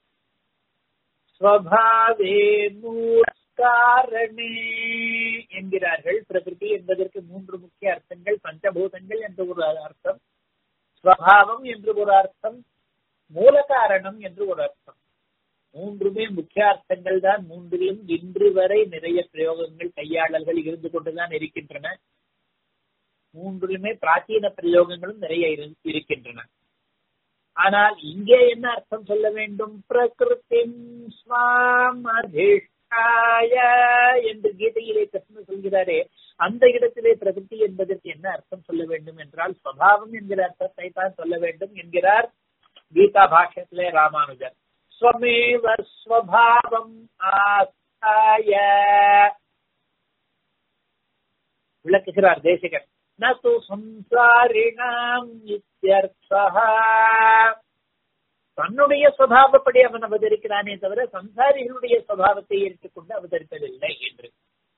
ஸ்வபாவே மூலகாரணே என்கிறார்கள் பிரகிருதி என்பதற்கு மூன்று முக்கிய அர்த்தங்கள் பஞ்சபூதங்கள் என்று ஒரு அர்த்தம் ஸ்வபாவம் என்று ஒரு அர்த்தம் மூல காரணம் என்று ஒரு அர்த்தம் மூன்றுமே முக்கிய அர்த்தங்கள் தான் மூன்றிலும் இன்று வரை நிறைய பிரயோகங்கள் கையாளல்கள் இருந்து கொண்டுதான் இருக்கின்றன மூன்றிலுமே பிராச்சீன பிரயோகங்களும் நிறைய இருக்கின்றன ஆனால் இங்கே என்ன அர்த்தம் சொல்ல வேண்டும் பிரகிருதி ஸ்வாம் அதிஷ்டாய என்று கீதையிலே கிருஷ்ணன் சொல்கிறாரே அந்த இடத்திலே பிரகிருதி என்பதற்கு என்ன அர்த்தம் சொல்ல வேண்டும் என்றால் ஸ்வபாவம் என்கிற அர்த்தத்தை தான் சொல்ல வேண்டும் என்கிறார் கீதா பாஷ்யத்திலே ராமானுஜர் ஸ்வமேவ ஸ்வபாவம் ஆஸ்தாய விளக்குகிறார் தேசிகன் நது சம்சாரிணாம் இத்தியர்த்தா தன்னுடைய சுவாவப்படி அவன் அவதரிக்கிறானே தவிர சம்சாரிகளுடைய சுவாவத்தை ஏற்றுக்கொண்டு அவதரிப்பதில்லை என்று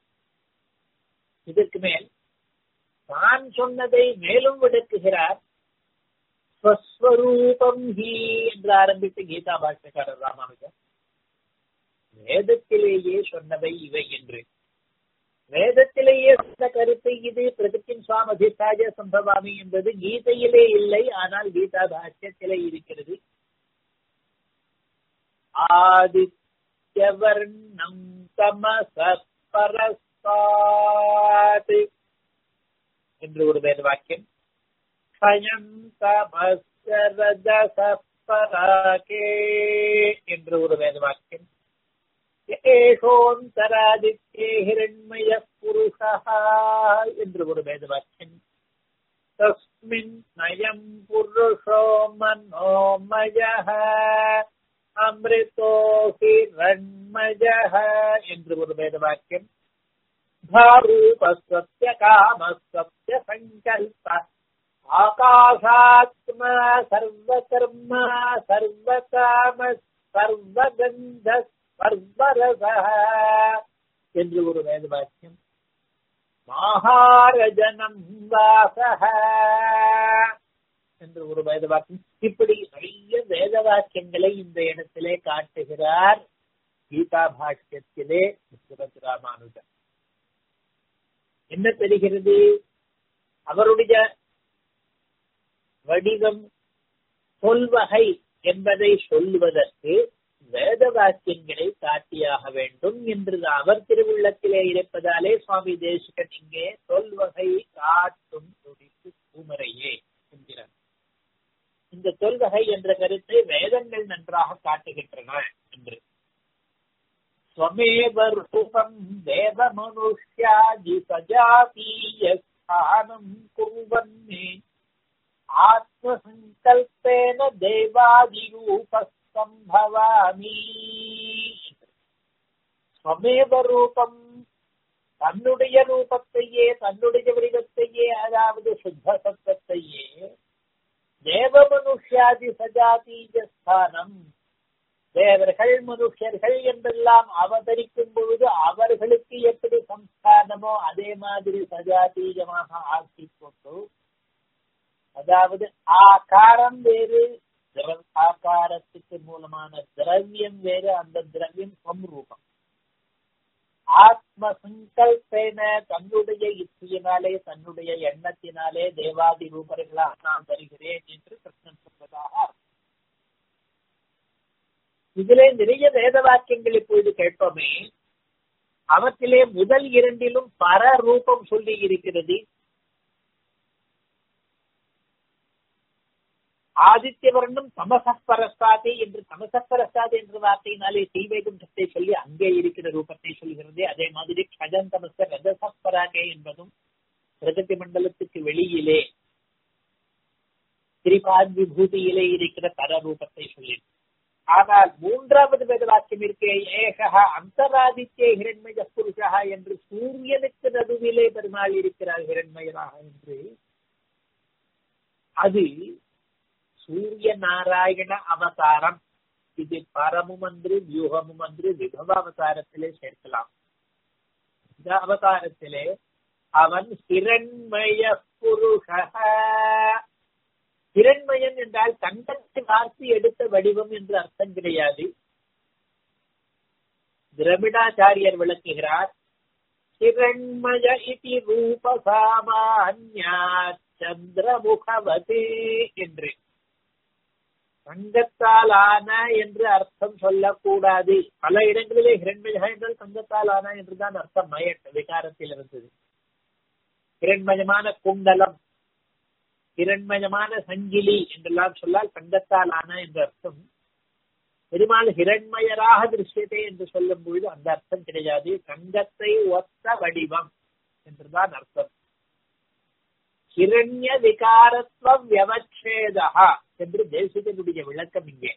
இதற்கு மேல் தான் சொன்னதை மேலும் விளக்குகிறார் ஸ்வஸ்வரூபம் ஹி என்று ஆரம்பித்து கீதா பாஷ்யக்காரர் ராமானுஜர் வேதத்திலேயே சொன்னவை இவை என்று வேதத்திலேயே சொன்ன கருத்து இது பிரதிக்கின் சுவாம அதிஷ்டாய சம்பவாமி என்பது கீதையிலே இல்லை ஆனால் கீதா பாஷ்யத்திலே இருக்கிறது ஆதித்யவர்ணம் தமசரஸ்தாத் என்று ஒரு வேத வாக்கியம் ஸ்வயம் தமஸ்கரஜசப்பராகே என்று ஒரு வேத வாக்கியம் ஏஷோந்தராதித்யே ஹிரண்மய புருஷः என்று ஒரு வேத வாக்கியம் தஸ்மின் நயம் புருஷோ மனோமயः அமிர்தோ ஹிரண்மயः என்று ஒரு வேத வாக்கியம் भारूपसत्य कामसत्य सङ्कल्प आकाशात्मा सर्वकर्म सर्वकाम सर्वगन्ध सर्वरसः என்று ஒரு வேத வாக்கியம் மகாரஜனம் வாசக என்று ஒரு வேத வாக்கியம் இப்படி நிறைய வேத வாக்கியங்களை இந்த இடத்திலே காட்டுகிறார் கீதா பாஷ்யத்திலே விஸ்வத் ராமானுஜன் என்ன தெரிகிறது அவருடைய வடிவம் சொல்வகை என்பதை சொல்லுவதற்கு வேத வாக்கியங்களை காட்டியாக வேண்டும் என்று அவர் திருவுள்ளத்திலே இருப்பதாலே சுவாமி தேசிகன் இங்கே சொல்வகை காட்டும் துடிப்பு பூமரையே என்கிறார் இந்த சொல்வகை என்ற கருத்தை வேதங்கள் நன்றாக காட்டுகின்றன என்று स्वमेव रूपम् देवमनुष्यादिसजातीयस्थानम् कुर्वन्ने ஆத்மசங்கல்பேன தேவாதிரூபம்பவாமி ஸ்வமேவ ரூபம் தன்னுடைய ரூபத்தையே தன்னுடைய வடிவத்தையே அதாவது சுத்த சத்தத்தையே தேவ மனுஷாதி சஜாதீஜ ஸ்தானம் தேவர்கள் மனுஷர்கள் என்றெல்லாம் அவதரிக்கும் பொழுது அவர்களுக்கு எப்படி சம்ஸ்தானமோ அதே மாதிரி சஜாதீயமாக ஆக்கிக் கொண்டு அதாவது ஆகாரம் வேறு ஆகாரத்துக்கு மூலமான திரவியம் வேறு அந்த திரவியம் சம்ரூபம் ஆத்ம சங்கல்பேன தன்னுடைய இச்சையினாலே தன்னுடைய எண்ணத்தினாலே தேவாதி ரூபர்களாக நான் தருகிறேன் என்று கிருஷ்ணன் சொல்வதாக இதிலே நிறைய வேத வாக்கியங்கள் இப்பொழுது கேட்போமே அவற்றிலே முதல் இரண்டிலும் பர ரூபம் சொல்லி இருக்கிறது ஆதித்யவர்ணம் தமசப்பரஸ்தாதி என்று தமசப்பரஸ்தாதி என்ற வார்த்தையினாலே தீவைகுண்டத்தை சொல்லி அங்கே இருக்கிற ரூபத்தை சொல்கிறது அதே மாதிரி கஜன் தமச ரஜசப்பராகே என்பதும் பிரகதி மண்டலத்துக்கு வெளியிலே திரிபாத் விபூதியிலே இருக்கிற பர ரூபத்தை சொல்லி ஆனால் மூன்றாவது வேத வாக்கியம் இருக்கே ஏகா அந்தராதித்ய ஹிரண்மய புருஷா என்று சூரியனுக்கு நடுவிலே பெருமாள் இருக்கிறார் ஹிரண்மயராக என்று அது சூரிய நாராயண அவதாரம் இது பரமும் அன்று வியூகமும் அன்று விபவ அவதாரத்திலே சேர்க்கலாம் இந்த அவதாரத்திலே அவன் ஹிரண்மய புருஷ ஹிரண்மயன் என்றால் தங்கத்தை வார்த்து எடுத்த வடிவம் என்று அர்த்தம் கிடையாது திரமிடாச்சாரியர் விளக்குகிறார் ஹிரண்மய இதி ரூப சாமான்யா சந்திரமுகவதே என்று தங்கத்தால் ஆன என்று அர்த்தம் சொல்லக்கூடாது பல இடங்களிலே ஹிரண்மய என்றால் தங்கத்தால் ஆன என்றுதான் அர்த்தம் மயட் விகாரத்தில் இருந்தது ஹிரண்மயமான குண்டலம் ஹிரண்மயமான சங்கிலி என்றெல்லாம் சொல்லால் தங்கத்தால் ஆன என்ற அர்த்தம் பெருமாள் ஹிரண்மயராக திருஷ்யத்தை என்று சொல்லும் பொழுது அந்த அர்த்தம் கிடையாது தங்கத்தை ஒத்த வடிவம் என்றுதான் அர்த்தம் ஹிரண்ய விகாரத்துவம் வியவச்சேதா என்று தேசிகனுடைய விளக்கம் இங்கே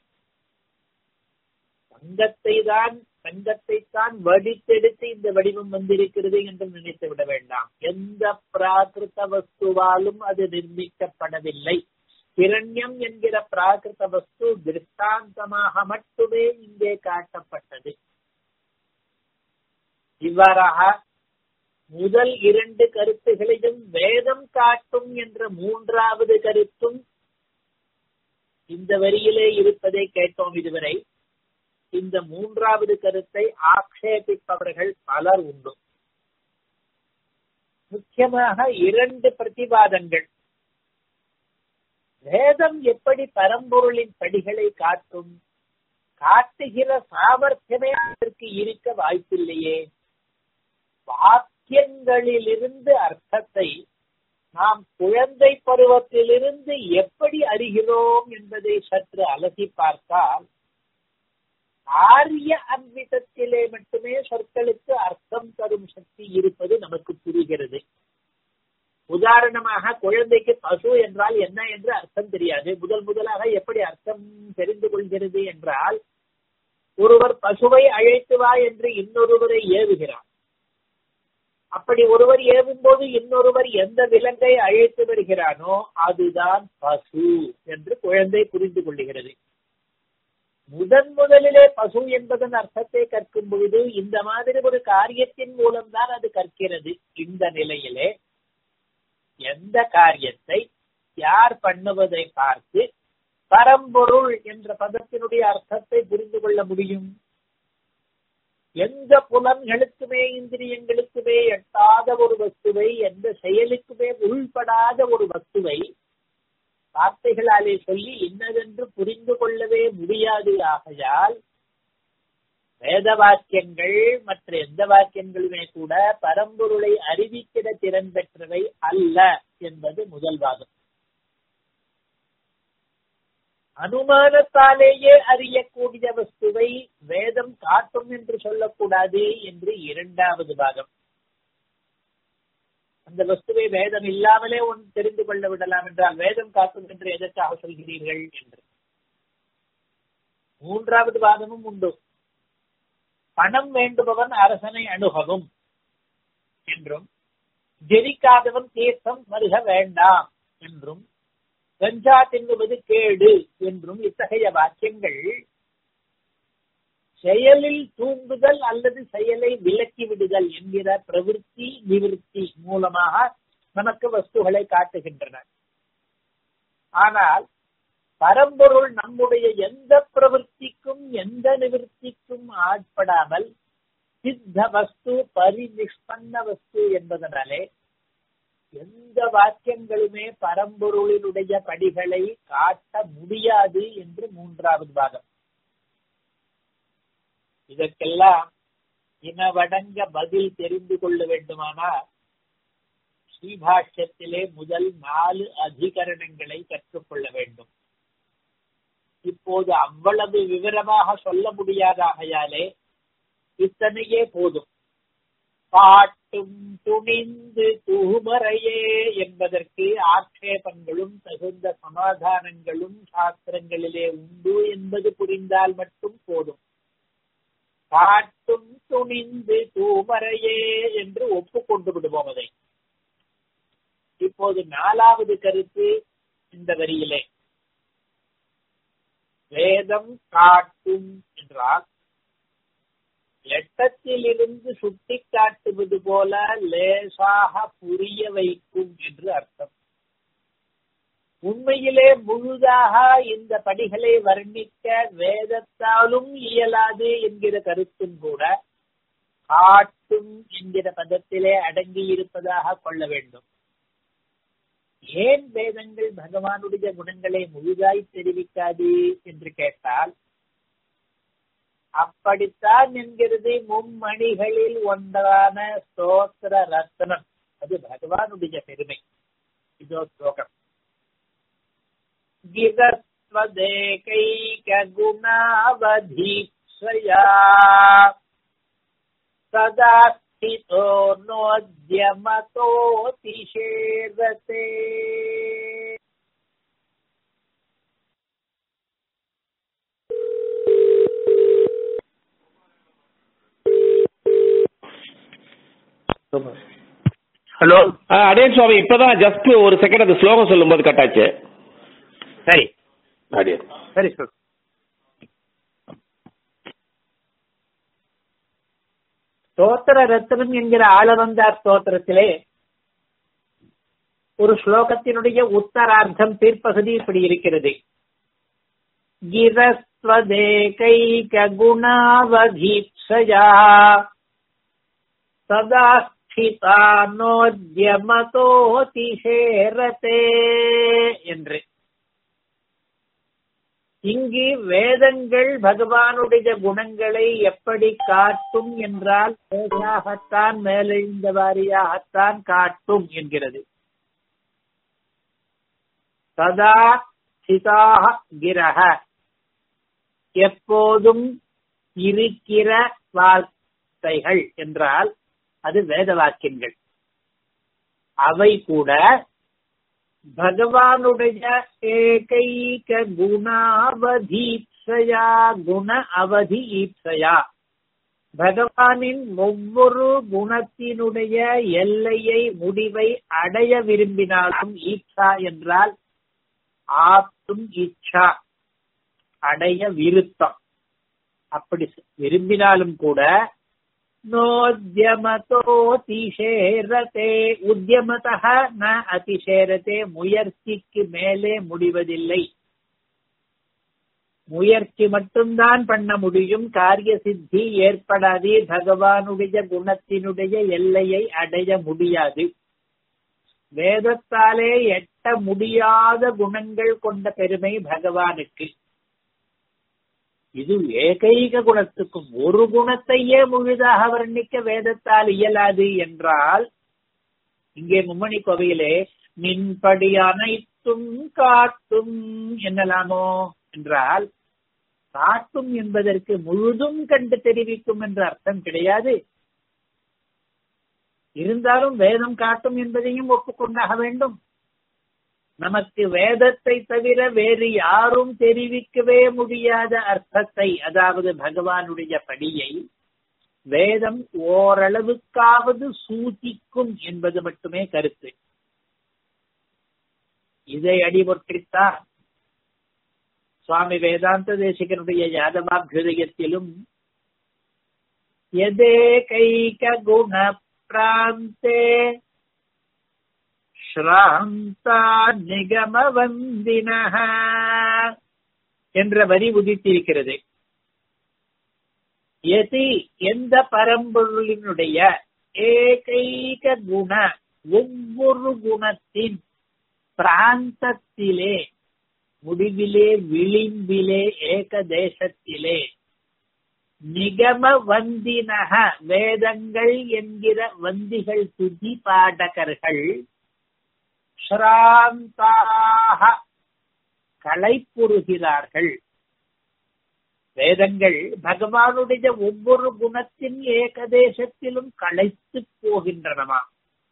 தங்கத்தை தான் தங்கத்தை தான் வடித்தெடுத்து இந்த வடிவம் வந்திருக்கிறது என்று நினைத்து விட வேண்டாம் எந்த பிராகிருத வஸ்துவாலும் அது நிர்மிக்கப்படவில்லை கிரண்யம் என்கிற பிராகிருத வஸ்து திருஷ்டாந்தமாக மட்டுமே இங்கே காட்டப்பட்டது இவ்வாறாக முதல் இரண்டு கருத்துகளையும் வேதம் காட்டும் என்ற மூன்றாவது கருத்தும் இந்த வரியிலே இருப்பதை கேட்டோம் இதுவரை இந்த மூன்றாவது கருத்தை ஆக்ஷேபிப்பவர்கள் பலர் உண்டு முக்கியமாக இரண்டு பிரதிவாதங்கள் வேதம் எப்படி பரம்பொருளின் படிகளை காட்டும் காட்டுகிற சாமர்த்தியமே அதற்கு இருக்க வாய்ப்பில்லையே வாக்கியங்களிலிருந்து அர்த்தத்தை நாம் குழந்தை பருவத்திலிருந்து எப்படி அறிகிறோம் என்பதை சற்று அலசி பார்த்தால் ஆரிய அன்விதத்திலே மட்டுமே சொற்களுக்கு அர்த்தம் தரும் சக்தி இருப்பது நமக்கு புரிகிறது உதாரணமாக குழந்தைக்கு பசு என்றால் என்ன என்று அர்த்தம் தெரியாது முதல் முதலாக எப்படி அர்த்தம் தெரிந்து கொள்கிறது என்றால் ஒருவர் பசுவை அழைத்து வா என்று இன்னொருவரை ஏவுகிறார் அப்படி ஒருவர் ஏவும் போது இன்னொருவர் எந்த விலங்கை அழைத்து வருகிறானோ அதுதான் பசு என்று குழந்தை புரிந்து கொள்ளுகிறது முதன் முதலிலே பசு என்பதன் அர்த்தத்தை கற்கும் பொழுது இந்த மாதிரி ஒரு காரியத்தின் மூலம்தான் அது கற்கிறது இந்த நிலையிலே எந்த காரியத்தை யார் பண்ணுவதை பார்த்து பரம்பொருள் என்ற பதத்தினுடைய அர்த்தத்தை புரிந்து கொள்ள முடியும் எந்த புலன்களுக்குமே இந்திரியங்களுக்குமே எட்டாத ஒரு வஸ்துவை எந்த செயலுக்குமே உள்படாத ஒரு வஸ்துவை வார்த்தைகளாலே சொல்லி இன்னதென்று புரிந்து கொள்ளவே முடியாது ஆகையால் வேத வாக்கியங்கள் மற்ற எந்த வாக்கியங்களுமே கூட பரம்பொருளை அறிவிக்கிற திறன் பெற்றவை அல்ல என்பது முதல் வாதம் அனுமானத்தாலேயே அறியக்கூடிய வஸ்துவை வேதம் காட்டும் என்று சொல்லக்கூடாது என்று இரண்டாவது பாகம் அந்த வஸ்துவை வேதம் இல்லாமலே ஒன்று தெரிந்து கொள்ள விடலாம் என்றால் வேதம் காட்டும் என்று எதற்காக சொல்கிறீர்கள் என்று மூன்றாவது வாதமும் உண்டு பணம் வேண்டுபவன் அரசனை அணுகவும் என்றும் ஜெரிக்காதவன் தீர்த்தம் மருக வேண்டாம் என்றும் கஞ்சா தின்னுவது கேடு என்றும் இத்தகைய வாக்கியங்கள் செயலில் தூண்டுதல் அல்லது செயலை விலக்கி விடுதல் என்கிற பிரவிற்த்தி நிவிற்த்தி மூலமாக நமக்கு வஸ்துகளை காட்டுகின்றன ஆனால் பரம்பொருள் நம்முடைய எந்த பிரவൃத்திக்கும் எந்த நிவர்த்திக்கும் ஆட்படாமல் சித்த வஸ்து பரிநிஷ்பன்ன வஸ்து என்பதனாலே எந்த வாக்கியங்களுமே பரம்பொருளினுடைய படிகளை காட்ட முடியாது என்று மூன்றாவது பாகம் இதற்கெல்லாம் இனவடங்க பதில் தெரிந்து கொள்ள வேண்டுமானால் ஸ்ரீபாஷ்யத்திலே முதல் நாலு அதிகரணங்களை கற்றுக்கொள்ள வேண்டும் இப்போது அவ்வளவு விவரமாக சொல்ல முடியாதாகையாலே இத்தனையே போதும் பாட்டும் துணிந்து தூமறையே என்பதற்கு ஆட்சேபங்களும் தகுந்த சமாதானங்களும் சாஸ்திரங்களிலே உண்டு என்பது புரிந்தால் மட்டும் போதும் காட்டும் துணிந்து தூமறையே என்று ஒப்புக்கொண்டு விடுவோம் அதை இப்போது நாலாவது கருத்து இந்த வரியிலே வேதம் காட்டும் என்றால் எட்டத்திலிருந்து சுட்டி காட்டுவது போல லேசாக புரிய வைக்கும் என்று அர்த்தம் உண்மையிலே முழுதாக இந்த படிகளை வர்ணிக்க வேதத்தாலும் இயலாது என்கிற கருத்தும் கூட காட்டும் என்கிற பதத்திலே அடங்கி இருப்பதாக கொள்ள வேண்டும் ஏன் வேதங்கள் பகவானுடைய குணங்களை முழுதாய் தெரிவிக்காது என்று கேட்டால் அப்படித்தான் என்கிறது மும்மணிகளில் ஒன்றான ஸ்தோத்திர ரத்னம் அது பகவானுடைய பெருமை இதோ ஸ்லோகம் गिरस्त्वदेकैकगुणावधीक्षया सदा स्थितो नोद्यमतोऽतिषेदते ஹலோ அடேன் சுவாமி இப்பதான் ஜஸ்ட் ஒரு செகண்ட் அந்த ஸ்லோகம் சொல்லும்போது கட் ஆச்சு சரி அடே சரி சொல் ஸ்தோத்திர ரத்னம் என்கிற ஆளவந்தார் ஸ்தோத்திரத்திலே ஒரு ஸ்லோகத்தினுடைய உத்தரார்த்தம் தீர்ப்பகுதி இப்படி இருக்கிறது கிரஸ்வதேகைக குணாவதீப்சயா சதா ஸ்திதானோத்யமதோதிஷேரதே என்று இங்கு வேதங்கள் பகவானுடைய குணங்களை எப்படி காட்டும் என்றால் லேசாகத்தான் மேலெழுந்த வாரியாகத்தான் காட்டும் என்கிறது சதா சிதாக கிரக எப்போதும் இருக்கிற வார்த்தைகள் என்றால் அது வேத வாக்கியங்கள் அவை கூட பகவானுடைய ஏகைக குணாவதீப்சையா குண அவதி ஈப்சையா பகவானின் ஒவ்வொரு குணத்தினுடைய எல்லையை முடிவை அடைய விரும்பினாலும் ஈப்சா என்றால் ஆத்தும் இச்சா அடைய விருத்தம் அப்படி விரும்பினாலும் கூட நோத்யமதோதிஷேரதே உத்தியமதः ந அதிஷேரதே முயற்சிக்கு மேலே முடிவதில்லை முயற்சி மட்டும்தான் பண்ண முடியும் காரிய சித்தி ஏற்படாது பகவானுடைய குணத்தினுடைய எல்லையை அடைய முடியாது வேதத்தாலே எட்ட முடியாத குணங்கள் கொண்ட பெருமை பகவானுக்கு இது ஏகைக குணத்துக்கும் ஒரு குணத்தையே முழுதாக வர்ணிக்க வேதத்தால் இயலாது என்றால் இங்கே மும்மணி கோவையிலே நின்படி அனைத்தும் காட்டும் என்னலாமோ என்றால் காட்டும் என்பதற்கு முழுதும் கண்டு தெரிவிக்கும் என்ற அர்த்தம் கிடையாது இருந்தாலும் வேதம் காட்டும் என்பதையும் ஒப்புக்கொண்டாக வேண்டும் நமக்கு வேதத்தை தவிர வேறு யாரும் தெரிவிக்கவே முடியாத அர்த்தத்தை அதாவது பகவானுடைய படியை வேதம் ஓரளவுக்காவது சூச்சிக்கும் என்பது மட்டுமே கருத்து இதை அடிபொற்றித்தான் சுவாமி வேதாந்த தேசிகனுடைய யாதவாபியுதயத்திலும் எதே கைக குண பிராந்தே ஸ்ராந்தா நிகமவந்தின என்ற வரி உதித்திருக்கிறது எதி எந்த பரம்பொருளினுடைய ஏகைக குண ஒவ்வொரு குணத்தின் பிராந்தத்திலே முடிவிலே விளிம்பிலே ஏகதேசத்திலே நிகம வந்தினக வேதங்கள் என்கிற வந்திகள் துதி பாடகர்கள் ஸ்ராந்தாக களைப்புறுகிறார்கள் வேதங்கள் பகவானுடைய ஒவ்வொரு குணத்தின் ஏகதேசத்திலும் களைத்து போகின்றனவா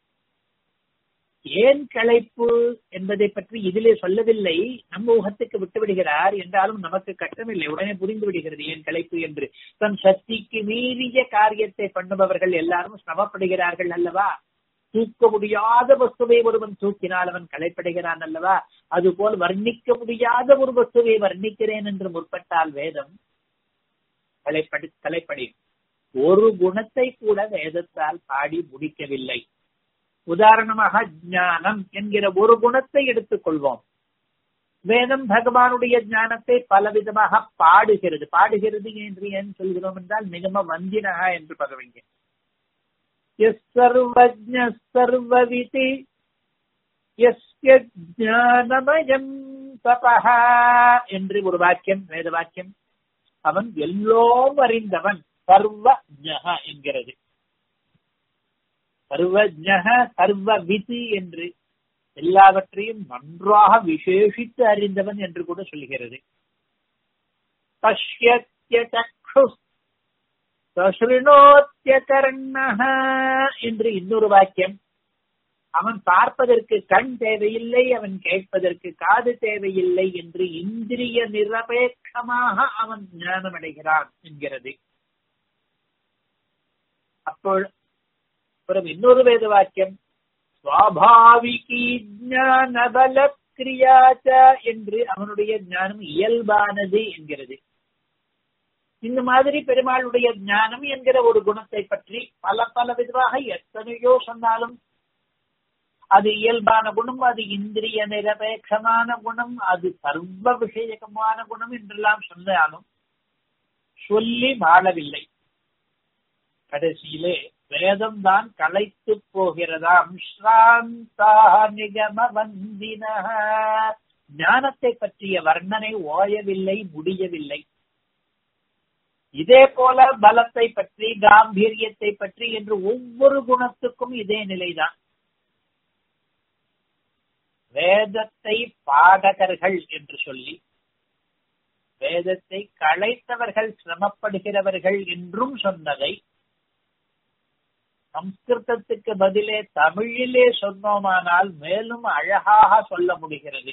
ஏன் களைப்பு என்பதை பற்றி இதிலே சொல்லவில்லை நம்ம ஊகத்துக்கு விட்டு விடுகிறார் என்றாலும் நமக்கு கஷ்டமில்லை உடனே புரிந்து விடுகிறது ஏன் களைப்பு என்று தன் சக்திக்கு மீறிய காரியத்தை பண்ணுபவர்கள் எல்லாரும் சிரமப்படுகிறார்கள் அல்லவா தூக்க முடியாத வஸ்துவை ஒருவன் தூக்கினால் அவன் கலைப்படுகிறான் அல்லவா அதுபோல் வர்ணிக்க முடியாத ஒரு வஸ்துவை வர்ணிக்கிறேன் என்று முற்பட்டால் வேதம் கலைப்படி கலைப்படி ஒரு குணத்தை கூட வேதத்தால் பாடி முடிக்கவில்லை உதாரணமாக ஞானம் என்கிற ஒரு குணத்தை எடுத்துக் கொள்வோம் வேதம் பகவானுடைய ஞானத்தை பலவிதமாக பாடுகிறது பாடுகிறது என்று ஏன் சொல்கிறோம் என்றால் நிகம வந்தினகா என்று பகவங்க எஸ் சர்வஜ சர்வவிதி எஸ்ய ஞானமயம் தபஹா என்று ஒரு வாக்கியம் வேத வாக்கியம் அவன் எல்லோம் அறிந்தவன் சர்வஜக என்கிறது சர்வஜக சர்வ விதி என்று எல்லாவற்றையும் நன்றாக விசேஷித்து அறிந்தவன் என்று கூட சொல்கிறது பஷ்யத்ய சக்ஷு சசுணோத்திய கர்ணஹ என்று இன்னொரு வாக்கியம் அவன் பார்ப்பதற்கு கண் தேவையில்லை அவன் கேட்பதற்கு காது தேவையில்லை என்று இந்திரிய நிரபேட்சமாக அவன் ஞானம் அடைகிறான் என்கிறது அப்போ அப்புறம் இன்னொரு வேத வாக்கியம் சுவாபாவிகி ஞானபல கிரியாச்ச என்று அவனுடைய ஞானம் இயல்பானது என்கிறது இந்த மாதிரி பெருமாளுடைய ஞானம் என்கிற ஒரு குணத்தை பற்றி பல பல விதமாக எத்தனையோ சொன்னாலும் அது இயல்பான குணம் அது இந்திரிய நிரபேட்சமான குணம் அது சர்வ விஷயகமான குணம் என்றெல்லாம் சொன்னாலும் சொல்லி வாழவில்லை கடைசியிலே வேதம் தான் களைத்து போகிறதாம் ஸ்ராந்தா நிகம வந்தின ஞானத்தை பற்றிய வர்ணனை ஓயவில்லை முடியவில்லை இதே போல பலத்தை பற்றி காம்பீரியத்தை பற்றி என்று ஒவ்வொரு குணத்துக்கும் இதே நிலைதான் வேதத்தை பாடகர்கள் என்று சொல்லி வேதத்தை களைத்தவர்கள் சிரமப்படுகிறவர்கள் என்றும் சொன்னதை சம்ஸ்கிருதத்துக்கு பதிலே தமிழிலே சொன்னோமானால் மேலும் அழகாக சொல்ல முடிகிறது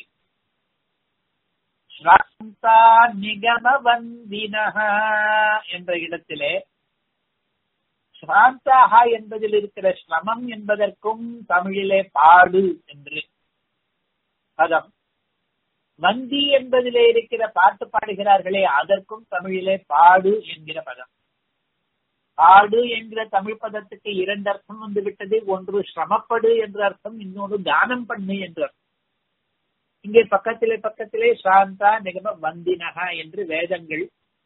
ஸ்ராந்தா நிகம வந்தினஹ என்ற இடத்திலே ஸ்ராந்தாக என்பதில் இருக்கிற ஸ்ரமம் என்பதற்கும் தமிழிலே பாடு என்று பதம் வந்தி என்பதிலே இருக்கிற பாட்டு பாடுகிறார்களே அதற்கும் தமிழிலே பாடு என்கிற பதம் பாடு என்கிற தமிழ் பதத்துக்கு இரண்டு அர்த்தம் வந்து விட்டது ஒன்று சிரமப்படு என்ற அர்த்தம் இன்னொன்று தானம் பண்ணு என்ற அர்த்தம் இங்கே பக்கத்திலே பக்கத்திலே சாந்தா நிகம வந்தினகா என்று வேதங்கள்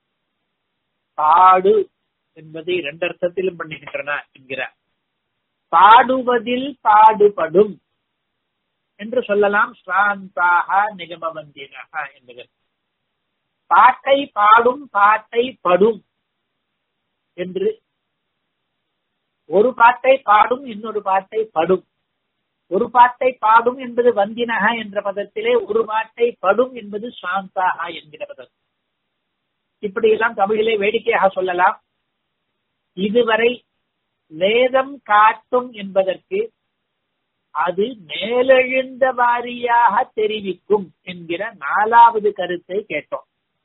பாடு என்பதை இரண்டு அர்த்தத்திலும் பண்ணுகின்றன என்கிறார் பாடுவதில் பாடுபடும் என்று சொல்லலாம் ஸ்ராந்தாக நிகமவந்தினக என்பது பாட்டை பாடும் பாட்டை படும் என்று ஒரு பாட்டை பாடும் இன்னொரு பாட்டை படும் ஒரு பாட்டை பாடும் என்பது வந்தினக என்ற பதத்திலே ஒரு பாட்டை படும் என்பது சாந்தாக என்கிற பதம் இப்படியெல்லாம் தமிழிலே வேடிக்கையாக சொல்லலாம் இதுவரை வேதம் காட்டும் என்பதற்கு அது மேலெழுந்த வாரியாக தெரிவிக்கும் என்கிற நாலாவது கருத்தை கேட்டோம்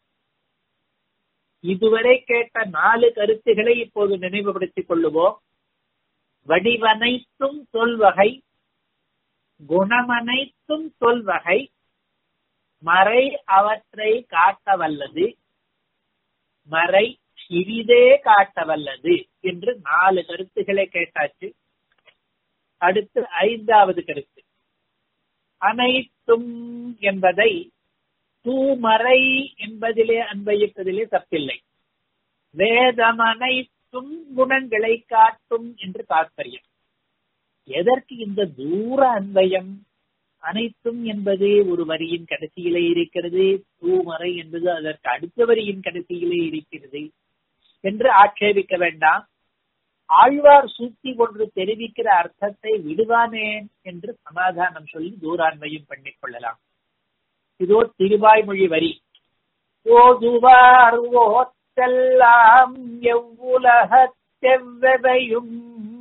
இதுவரை கேட்ட நாலு கருத்துக்களை இப்போது நினைவுபடுத்திக் கொள்ளுவோம் வடிவனைத்தும் சொல்வகை குணமனைத்தும் சொல்வகை மறை அவற்றை காட்ட வல்லது மறை சிறிதே காட்ட வல்லது என்று நாலு கருத்துக்களை கேட்டாச்சு அடுத்து ஐந்தாவது கருத்து அனைத்தும் என்பதை தூமறை என்பதிலே அன்பயிப்பதிலே தப்பில்லை வேதம் அனைத்தும் குணங்களை காட்டும் என்று தாற்பயம் எதற்கு இந்த தூர அன்பயம் அனைத்தும் என்பது ஒரு வரியின் கடைசியிலே இருக்கிறது தூமறை என்பது அதற்கு அடுத்த வரியின் கடைசியிலே இருக்கிறது என்று ஆட்சேபிக்க வேண்டாம் ஆழ்வார் சூத்தி ஒன்று தெரிவிக்கிற அர்த்தத்தை விடுவானேன் என்று சமாதானம் சொல்லி தூராண்மையும் பண்ணிக் கொள்ளலாம் இதோ திருவாய்மொழி வரி ஓதுவார் ஓத்தெல்லாம் எவ்வுலகத்தெவ்வதையும்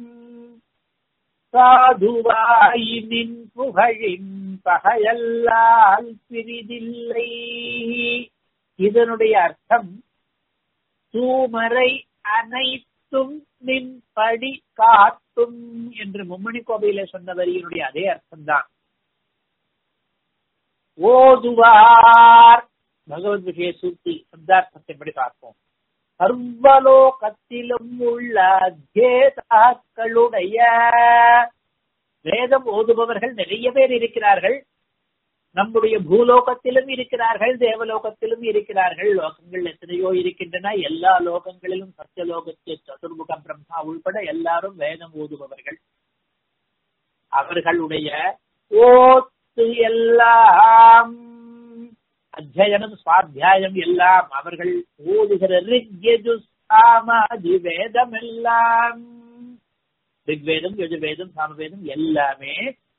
சாதுவாய் நின் புகழின் பகையல்லால் பிரிதில்லை இதனுடைய அர்த்தம் தூமறை அனைத்தும் நின் படி காட்டும் என்று மும்மணி கோவையில சொன்ன வரியினுடைய அதே அர்த்தம்தான் ஓதுவார் பகவத் விஷய சூத்தி சப்தார்த்தத்தின்படி பார்ப்போம் சர்வலோகத்திலும் உள்ள அத்யேதாக்களுடைய வேதம் ஓதுபவர்கள் நிறைய பேர் இருக்கிறார்கள் நம்முடைய பூலோகத்திலும் இருக்கிறார்கள் தேவலோகத்திலும் இருக்கிறார்கள் லோகங்கள் எத்தனையோ இருக்கின்றன எல்லா லோகங்களிலும் சத்தியலோகத்தில் சதுர்முக பிரம்மா உள்பட எல்லாரும் வேதம் ஓதுபவர்கள் அவர்களுடைய ஓத்து எல்லாம் அத்தியனம் சுவாத்தியாயம் எல்லாம் அவர்கள் ஓதுகிற ரிக்யஜு சாமாதி வேதம் எல்லாம் ரிக்வேதம் யஜுவேதம் சாமவேதம் எல்லாமே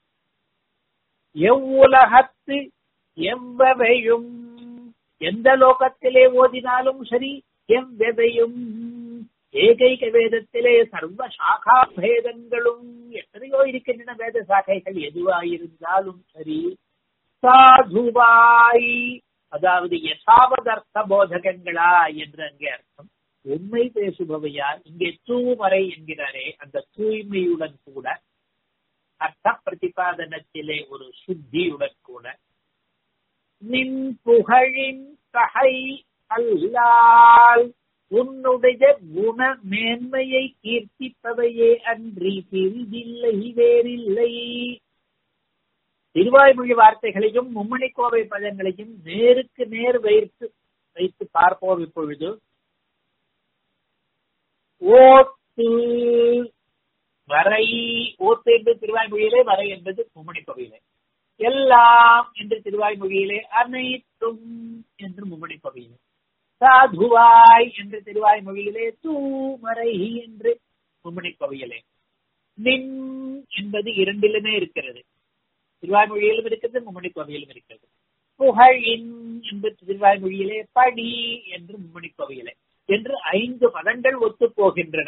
எவ்வுலகத்து எவ்வவையும் எந்த லோகத்திலே ஓதினாலும் சரி எவ்வவையும் ஏகைக வேதத்திலே சர்வ சாகா பேதங்களும் எத்தனையோ இருக்கின்றன வேத சாகைகள் எதுவாயிருந்தாலும் சரி சாதுவாய் அதாவது யசாவதர்த்த போதகங்களா என்று அங்கே அர்த்தம் உண்மை பேசுபவையா இங்கே தூமறை என்கிறாரே அந்த தூய்மையுடன் கூட அர்த்த பிரதிபாதனத்திலே ஒரு சுத்தியுடன் கூட நின் புகழின் தகை அல்லால் உன்னுடைய குண மேன்மையை கீர்த்திப்பவையே அன்றி பிரிதில்லை வேறில்லை திருவாய்மொழி வார்த்தைகளையும் மும்மணி கோவை பதங்களையும் நேருக்கு நேர் வைத்து வைத்து பார்ப்போம் இப்பொழுது ஓத்து வரை ஓத்து என்பது திருவாய்மொழியிலே வரை என்பது மும்மணி பகுதியிலே எல்லாம் என்று திருவாய்மொழியிலே அனைத்தும் என்று மும்மணி பகுதியிலே சாதுவாய் என்று திருவாய்மொழியிலே தூமறை என்று மும்மணி பகுதியிலே நின் என்பது இரண்டிலுமே இருக்கிறது திருவாய்மொழியிலும் இருக்கிறது மும்மணி பகுதியிலும் இருக்கிறது புகழின் என்பது திருவாய்மொழியிலே படி என்று மும்மணி பகுதியிலே என்று ஐந்து பதங்கள் ஒத்து போகின்றன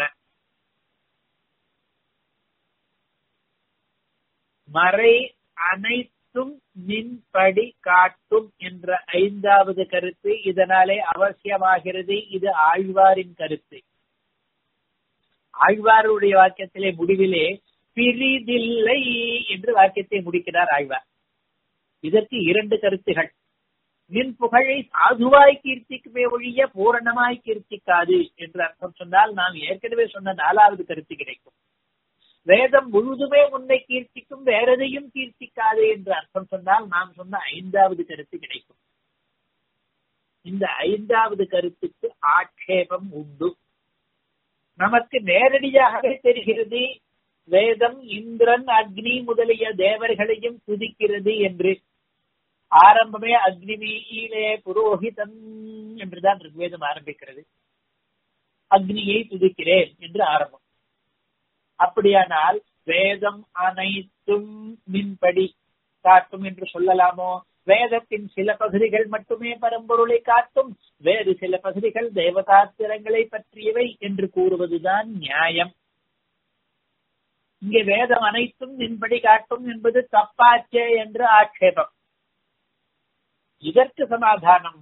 மறை அனைத்தும் நின்படி காட்டும் என்ற ஐந்தாவது கருத்து இதனாலே அவசியமாகிறது இது ஆழ்வாரின் கருத்து ஆழ்வாருடைய வாக்கியத்திலே முடிவிலே பிரிதில்லை என்று வாக்கியத்தை முடிக்கிறார் ஆழ்வார் இதற்கு இரண்டு கருத்துகள் நின் புகழை சாதுவாய் கீர்த்திக்குமே ஒழிய பூரணமாய் கீர்த்திக்காது என்று அர்த்தம் சொன்னால் நாம் ஏற்கனவே சொன்ன நாலாவது கருத்து கிடைக்கும் வேதம் முழுதுமே உன்னை கீர்த்திக்கும் வேற எதையும் கீர்த்திக்காது என்று அர்த்தம் சொன்னால் நாம் சொன்ன ஐந்தாவது கருத்து கிடைக்கும் இந்த ஐந்தாவது கருத்துக்கு ஆட்சேபம் உண்டு நமக்கு நேரடியாகவே தெரிகிறது வேதம் இந்திரன் அக்னி முதலிய தேவர்களையும் துதிக்கிறது என்று ஆரம்பமே அக்னிமீலே புரோஹிதம் என்றுதான் ரிக்வேதம் ஆரம்பிக்கிறது அக்னியை துதிக்கிறேன் என்று ஆரம்பம் அப்படியானால் வேதம் அனைத்தும் மின்படி காட்டும் என்று சொல்லலாமோ வேதத்தின் சில பகுதிகள் மட்டுமே பரம்பொருளை காட்டும் வேறு சில பகுதிகள் தேவதாத்திரங்களை பற்றியவை என்று கூறுவதுதான் நியாயம் இங்கே வேதம் அனைத்தும் மின்படி காட்டும் என்பது தப்பாச்சே என்று ஆட்சேபம் இதற்கு சமாதானம்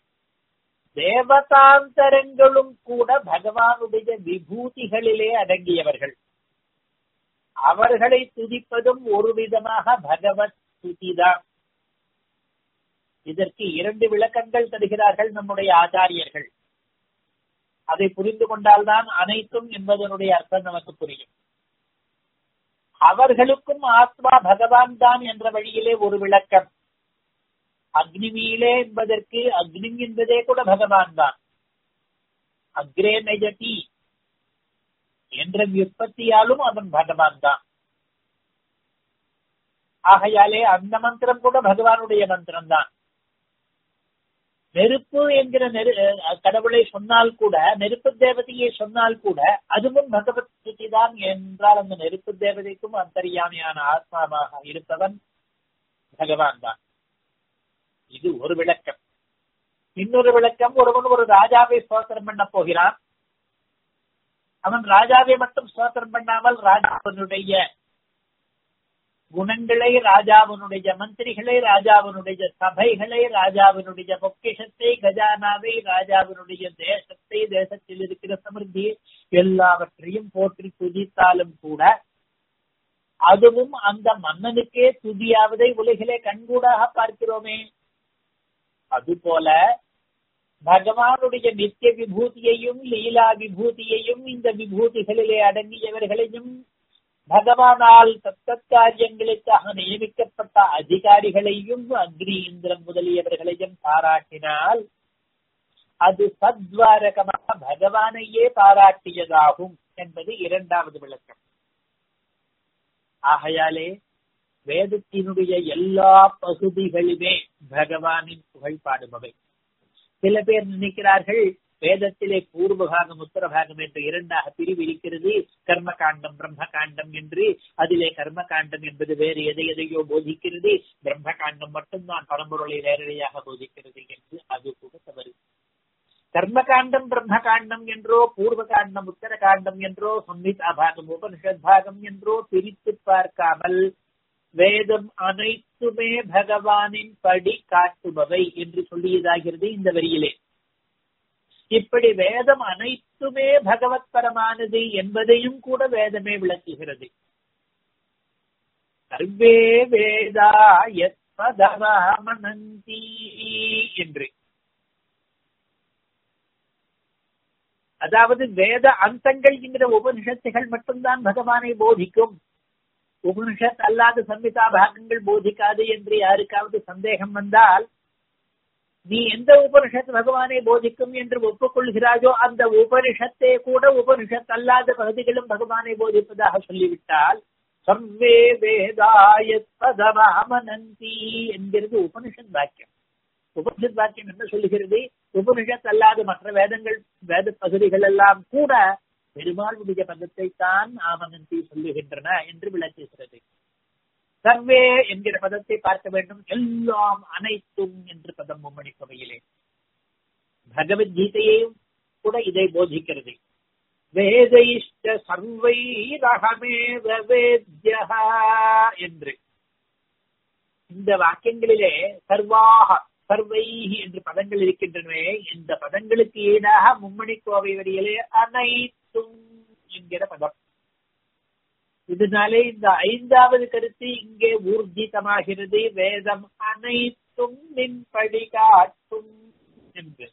தேவதாந்தரங்களும் கூட பகவானுடைய விபூதிகளிலே அடங்கியவர்கள் அவர்களை துதிப்பதும் ஒரு விதமாக பகவத் துதிதான் இதற்கு இரண்டு விளக்கங்கள் தருகிறார்கள் நம்முடைய ஆச்சாரியர்கள் அதை புரிந்து கொண்டால்தான் அனைத்தும் என்பதனுடைய அர்த்தம் நமக்கு புரியும் அவர்களுக்கும் ஆத்மா பகவான் தான் என்ற வழியிலே ஒரு விளக்கம் அக்னிமீலே என்பதற்கு அக்னி என்பதே கூட பகவான் தான் அக்ரே நயதி என்ற விற்பத்தியாலும் அவன் பகவான் தான் ஆகையாலே அந்த மந்திரம் கூட பகவானுடைய மந்திரம் தான் நெருப்பு என்கிற நெரு கடவுளை சொன்னால் கூட நெருப்பு தேவதையை சொன்னால் கூட அதுவும் பகவத் ஸ்துதி தான் என்றால் அந்த நெருப்பு தேவதைக்கும் அந்தரியாமையான ஆத்மாவாக இருப்பவன் பகவான் தான் இது ஒரு விளக்கம் இன்னொரு விளக்கம் ஒருவன் ஒரு ராஜாவை ஸ்தோத்திரம் பண்ண போகிறான் அவன் ராஜாவை மட்டும் ஸ்தோத்திரம் பண்ணாமல் ராஜாவனுடைய குணங்களை ராஜாவினுடைய மந்திரிகளை ராஜாவினுடைய சபைகளை ராஜாவினுடைய பொக்கிஷத்தை கஜானாவை ராஜாவினுடைய தேசத்தை தேசத்தில் இருக்கிற சமிருத்தி எல்லாவற்றையும் போற்றி துதித்தாலும் கூட அதுவும் அந்த மன்னனுக்கே துதியாவதை உலகிலே கண்கூடாக பார்க்கிறோமே அதுபோல பகவானுடைய நித்திய விபூதியையும் லீலா விபூதியையும் இந்த விபூதிகளிலே அடங்கியவர்களையும் பகவானால் சத்தக்காரியங்களுக்காக நியமிக்கப்பட்ட அதிகாரிகளையும் அக்னி இந்திரம் முதலியவர்களையும் பாராட்டினால் அது சத்வாரகமாக பகவானையே பாராட்டியதாகும் என்பது இரண்டாவது விளக்கம் ஆகையாலே வேதத்தினுடைய எல்லா பகுதிகளுமே பகவானின் புகழ் பாடுபவை சில பேர் நினைக்கிறார்கள் வேதத்திலே பூர்வபாகம் உத்தரபாகம் என்று இரண்டாக பிரிவு இருக்கிறது கர்ம காண்டம் பிரம்ம காண்டம் என்று அதிலே கர்ம காண்டம் என்பது வேறு எதை எதையோ போதிக்கிறது பிரம்ம காண்டம் மட்டும்தான் பரம்பொருளை நேரடியாக போதிக்கிறது என்று அது கூட தவறு கர்ம காண்டம் பிரம்ம காண்டம் என்றோ பூர்வ காண்டம் உத்தர காண்டம் என்றோ சம்ஹிதா பாகம் உபனிஷத் பாகம் என்றோ பிரித்து பார்க்காமல் வேதம் அனைத்துமே பகவானின் படி காட்டுபவை என்று சொல்லியதாகிறது இந்த வரியிலே இப்படி வேதம் அனைத்துமே பகவத் பரமானது என்பதையும் கூட வேதமே விளக்குகிறது சர்வே வேதா எத்பதவாமனந்தி என்று அதாவது வேத அந்தங்கள் என்கிற உபனிஷத்துகள் மட்டும்தான் பகவானை போதிக்கும் உபனிஷத் அல்லாத சம்மிதா பாகங்கள் போதிக்காது என்று யாருக்காவது சந்தேகம் வந்தால் நீ எந்த உபனிஷத் பகவானை போதிக்கும் என்று ஒப்புக்கொள்கிறாயோ அந்த உபனிஷத்தே கூட உபனிஷத் அல்லாத பகுதிகளும் பகவானை போதிப்பதாக சொல்லிவிட்டால் சர்வே வேதாயத்பதமாமனந்தி என்கிறது உபனிஷத் வாக்கியம் உபனிஷத் வாக்கியம் என்ன சொல்லுகிறது உபனிஷத் அல்லாத மற்ற வேதங்கள் வேத பகுதிகள் எல்லாம் கூட பெருமாளுடைய பதத்தை தான் ஆமனந்தி சொல்லுகின்றன என்று விளக்குகிறது சர்வே என்கிற பதத்தை பார்க்க வேண்டும் எல்லாம் அனைத்தும் என்று பதம் மும்மணி கோவையிலே பகவத்கீதையையும் கூட இதை போதிக்கிறது வேதைஷ்ட சர்வைரகமேவ வேத்யா என்று இந்த வாக்கியங்களிலே சர்வாக சர்வைஹி என்று பதங்கள் இருக்கின்றனவே இந்த பதங்களுக்கு ஈடாக மும்மணி கோவை வரியிலே அனைத்தும் என்கிற பதம் இதனாலே இந்த ஐந்தாவது கருத்து இங்கே ஊர்ஜிதமாகிறது வேதம் அனைத்தும் நின்படி காட்டும் என்று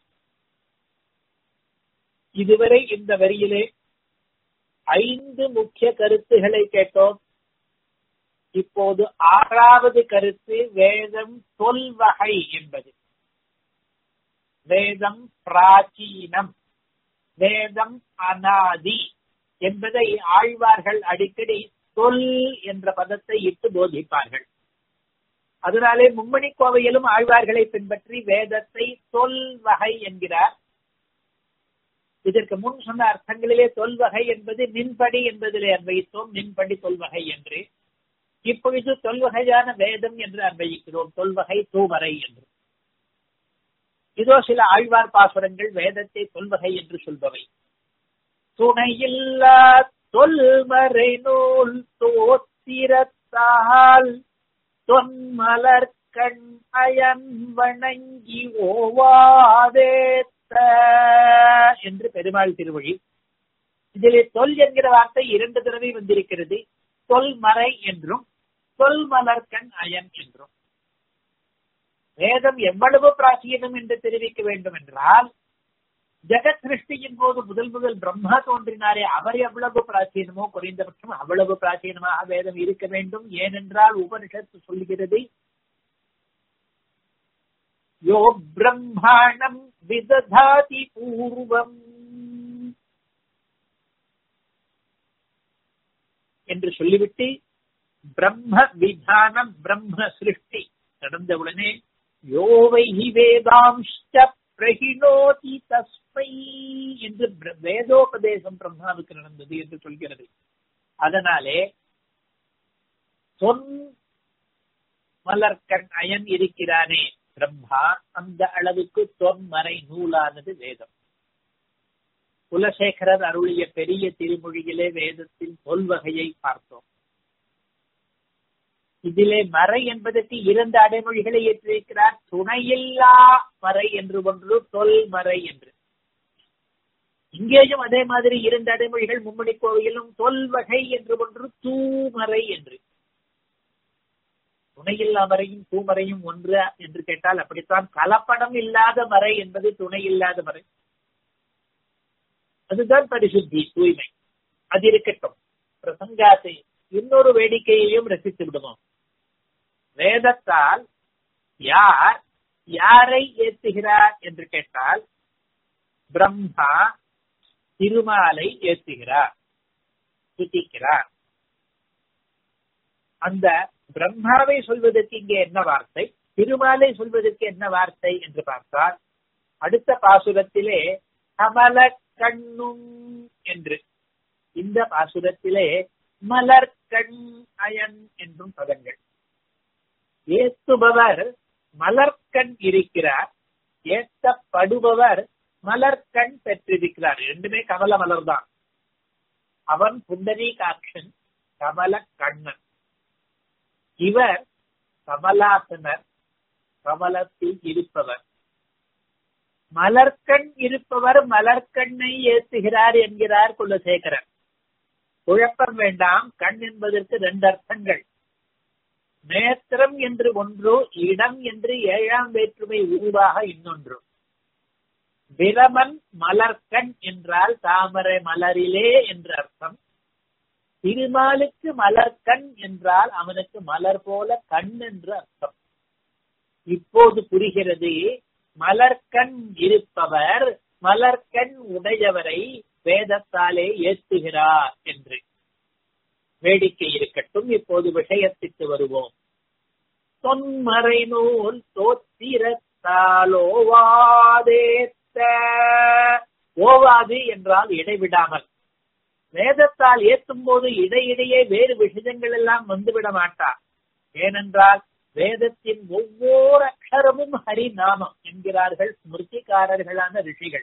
இதுவரை இந்த வரியிலே ஐந்து முக்கிய கருத்துகளை கேட்டோம் இப்போது ஆறாவது கருத்து வேதம் தொல்வகை என்பது வேதம் பிராச்சீனம் வேதம் அனாதி என்பதை ஆழ்வார்கள் அடிக்கடி சொல் என்ற பதத்தை இட்டு போதிப்பார்கள் அதனாலே மும்மணி கோவையிலும் ஆழ்வார்களை பின்பற்றி வேதத்தை சொல் வகை என்கிறார் இதற்கு முன் சொன்ன அர்த்தங்களிலே தொல்வகை என்பது நின்படி என்பதிலே அன்வயித்தோம் நின்படி தொல்வகை என்று இப்பொழுது தொல்வகையான வேதம் என்று அன்வயிக்கிறோம் தொல்வகை தூவரை என்று இதோ சில ஆழ்வார் பாசுரங்கள் வேதத்தை தொல்வகை என்று சொல்பவை துணையில்லா தொல்மறை நூல் தோத்திரத்தால் தொன்மலர் கண் அயன் வணங்கி ஓவாதேத்த என்று பெருமாள் திருமொழி இதிலே தொல் என்கிற வார்த்தை இரண்டு தடவை வந்திருக்கிறது தொல்மறை என்றும் தொல்மலர்கண் அயன் என்றும் வேதம் எவ்வளவு பிராச்சீனம் என்று தெரிவிக்க வேண்டும் என்றால் ஜெகத் சிருஷ்டியின் போது முதல் முதல் பிரம்மா தோன்றினாரே அவர் எவ்வளவு பிராச்சீனமோ குறைந்தபட்சம் அவ்வளவு பிராச்சீனமாக வேதம் இருக்க வேண்டும் ஏனென்றால் உபனிஷத்து சொல்கிறது யோ பிரம்மாணம் விததாதி பூர்வம் என்று சொல்லிவிட்டு பிரம்ம விதானம் பிரம்ம சிருஷ்டி நடந்தவுடனே யோவை வேதாம்ஷ்ட பிரகிணோதி தஸ்மை என்று வேதோபதேசம் பிரம்மாவுக்கு நடந்தது என்று சொல்கிறது அதனாலே சொன் மலர்கண் அயன் இருக்கிறானே பிரம்மா அந்த அளவுக்கு தொன்மறை நூலானது வேதம் குலசேகரர் அருளிய பெரிய திருமொழியிலே வேதத்தின் தொல்வகையை பார்த்தோம் இதிலே மறை என்பதற்கு இரண்டு அடைமொழிகளை ஏற்றிருக்கிறார் துணையில்லா மறை என்று ஒன்று தொல் மறை என்று இங்கேயும் அதே மாதிரி இரண்டு அடைமொழிகள் மும்மணி கோவிலும் தொல்வகை என்று ஒன்று தூமறை என்று துணையில்லா மறையும் தூமறையும் ஒன்று என்று கேட்டால் அப்படித்தான் கலப்படம் இல்லாத மறை என்பது துணை இல்லாத மறை அதுதான் பரிசுத்தி தூய்மை அது இருக்கட்டும் பிரசங்காத்தை இன்னொரு வேடிக்கையையும் ரசித்து விடுவோம் வேதத்தால் யார் யாரை ஏத்துகிறார் என்று கேட்டால் பிரம்மா திருமாலை ஏத்துகிறார் சுத்திக்கிறார் அந்த பிரம்மாவை சொல்வதற்கு இங்கே என்ன வார்த்தை திருமாலை சொல்வதற்கு என்ன வார்த்தை என்று பார்த்தால் அடுத்த பாசுரத்திலே கமல கண்ணும் என்று இந்த பாசுரத்திலே மலர் கண் அயன் என்றும் பதங்கள் ஏத்துபவர் மலர்கண் இருக்கிறார் ஏத்தப்படுபவர் மலர்கண் பெற்றிருக்கிறார் ரெண்டுமே கமல மலர் தான் அவன் புண்டரீகாட்சன் கமல கண்ணன் இவர் கமலாசனர் கமலத்தில் இருப்பவர் மலர்கண் இருப்பவர் மலர்கண்ணை ஏத்துகிறார் என்கிறார் குலசேகரன் குழப்பம் வேண்டாம் கண் என்பதற்கு ரெண்டு அர்த்தங்கள் நேத்திரம் என்று ஒன்று இடம் என்று ஏழாம் வேற்றுமை உருவாக இன்னொன்று பிரமன் மலர்கண் என்றால் தாமரை மலரிலே என்று அர்த்தம் திருமாலுக்கு மலர்கண் என்றால் அவனுக்கு மலர் போல கண் என்று அர்த்தம் இப்போது புரிகிறது மலர்கண் இருப்பவர் மலர்கண் உடையவரை வேதத்தாலே ஏத்துகிறார் என்று வேடிக்கை இருக்கட்டும் இப்போது விஷயத்திற்கு வருவோம் தொன்மறை நூல் தோத்திரத்தாலோவாதேத்த ஓவாது என்றால் இடைவிடாமல் வேதத்தால் ஏத்தும் போது இடையிடையே வேறு விஷயங்கள் எல்லாம் வந்துவிட மாட்டார் ஏனென்றால் வேதத்தின் ஒவ்வொரு அக்ஷரமும் ஹரிநாமம் என்கிறார்கள் ஸ்மிருதிக்காரர்களான ரிஷிகள்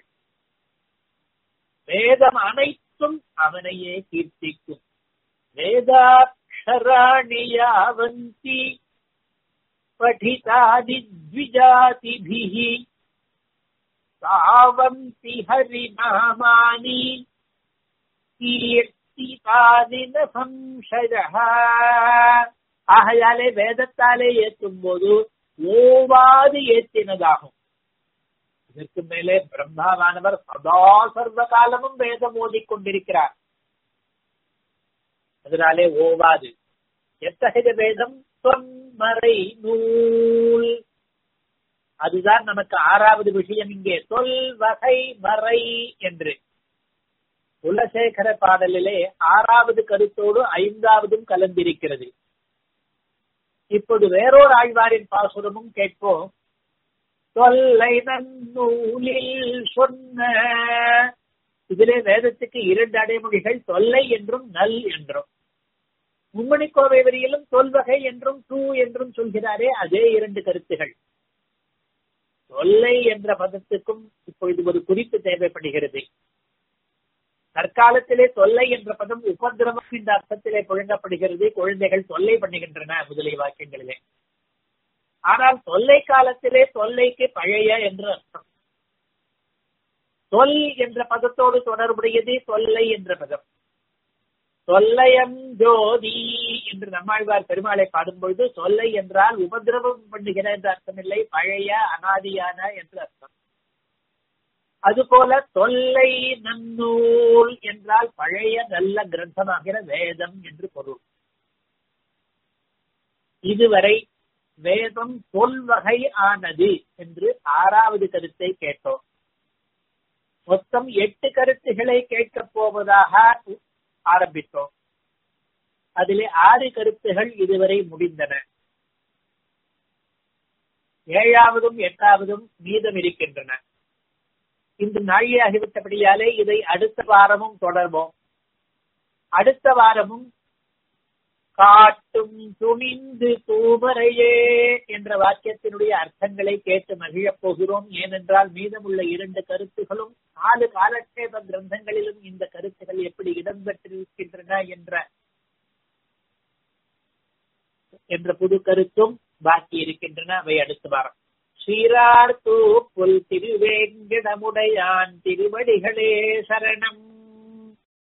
வேதம் அனைத்தும் அவனையே கீர்த்திக்கும் வேதாட்சராணி யாவந்தி படிதாதி த்விஜாதிபிः சாவந்தி ஹரிநாமானி கீர்த்திதானி ந சம்சயः ஆகையாலே வேதத்தாலே ஏற்றும் போது ஓவாது ஏற்றினதாகும் இதற்கு மேலே பிரம்மாவானவர் சதா சர்வ காலமும் வேதம் ஓதிக்கொண்டிருக்கிறார் அதனாலே ஓவாது எத்தகைய வேதம் தொன்மறை நூல் அதுதான் நமக்கு ஆறாவது விஷயம் இங்கே சொல் வகை மறை என்று குலசேகர பாடலிலே ஆறாவது கருத்தோடு ஐந்தாவதும் கலந்திருக்கிறது இப்போது வேறொரு ஆழ்வாரின் பாசுரமும் கேட்போம் தொல்லை நன்னூலில் சொன்ன இதிலே வேதத்துக்கு இரண்டு அடைமொழிகள் தொல்லை என்றும் நல் என்றும் மும்மணி கோவை வரியிலும் தொல்வகை என்றும் தூ என்றும் சொல்கிறாரே அதே இரண்டு கருத்துகள் தொல்லை என்ற பதத்துக்கும் இப்பொழுது ஒரு குறிப்பு தேவைப்படுகிறது தற்காலத்திலே தொல்லை என்ற பதம் உபதிரவம் என்ற அர்த்தத்திலே புழங்கப்படுகிறது குழந்தைகள் தொல்லை பண்ணுகின்றன முதலிய வாக்கியங்களிலே ஆனால் தொல்லை காலத்திலே தொல்லைக்கு பழைய என்று அர்த்தம் தொல் என்ற பதத்தோடு தொடர்புடையது தொல்லை என்ற பதம் தொல்லையம் ஜோதி என்று நம்மாழ்வார் பெருமாளை பாடும்பொழுது தொல்லை என்றால் உபதிரவம் பண்ணுகிற என்ற அர்த்தமில்லை பழைய அனாதியான என்று அர்த்தம் அதுபோல தொல்லை நன்னூல் என்றால் பழைய நல்ல கிரந்தமாகிற வேதம் என்று பொருள் இதுவரை வேதம் தொல்வகை ஆனது என்று ஆறாவது கருத்தை கேட்டோம் மொத்தம் எட்டு கருத்துகளை கேட்கப் போவதாக ஆரம்பித்தோம் அதிலே ஆறு கருத்துகள் இதுவரை முடிந்தன ஏழாவதும் எட்டாவதும் மீதம் இருக்கின்றன இன்று நாழியாகிவிட்டபடியாலே இதை அடுத்த வாரமும் தொடர்வோம் அடுத்த வாரமும் காட்டும் துணிந்து தூமரையே என்ற வாக்கியத்தினுடைய அர்த்தங்களை கேட்டு மகிழப் போகிறோம் ஏனென்றால் மீதமுள்ள இரண்டு கருத்துகளும் நாலு காலட்சேப கிரந்தங்களிலும் இந்த கருத்துகள் எப்படி இடம்பெற்றிருக்கின்றன என்ற என்ற புது கருத்தும் பாக்கி இருக்கின்றன அவை அடுத்த வாரம் ஸ்ரீரார் தூப்புல் திருவேங்கடமுடையான் திருவடிகளே சரணம்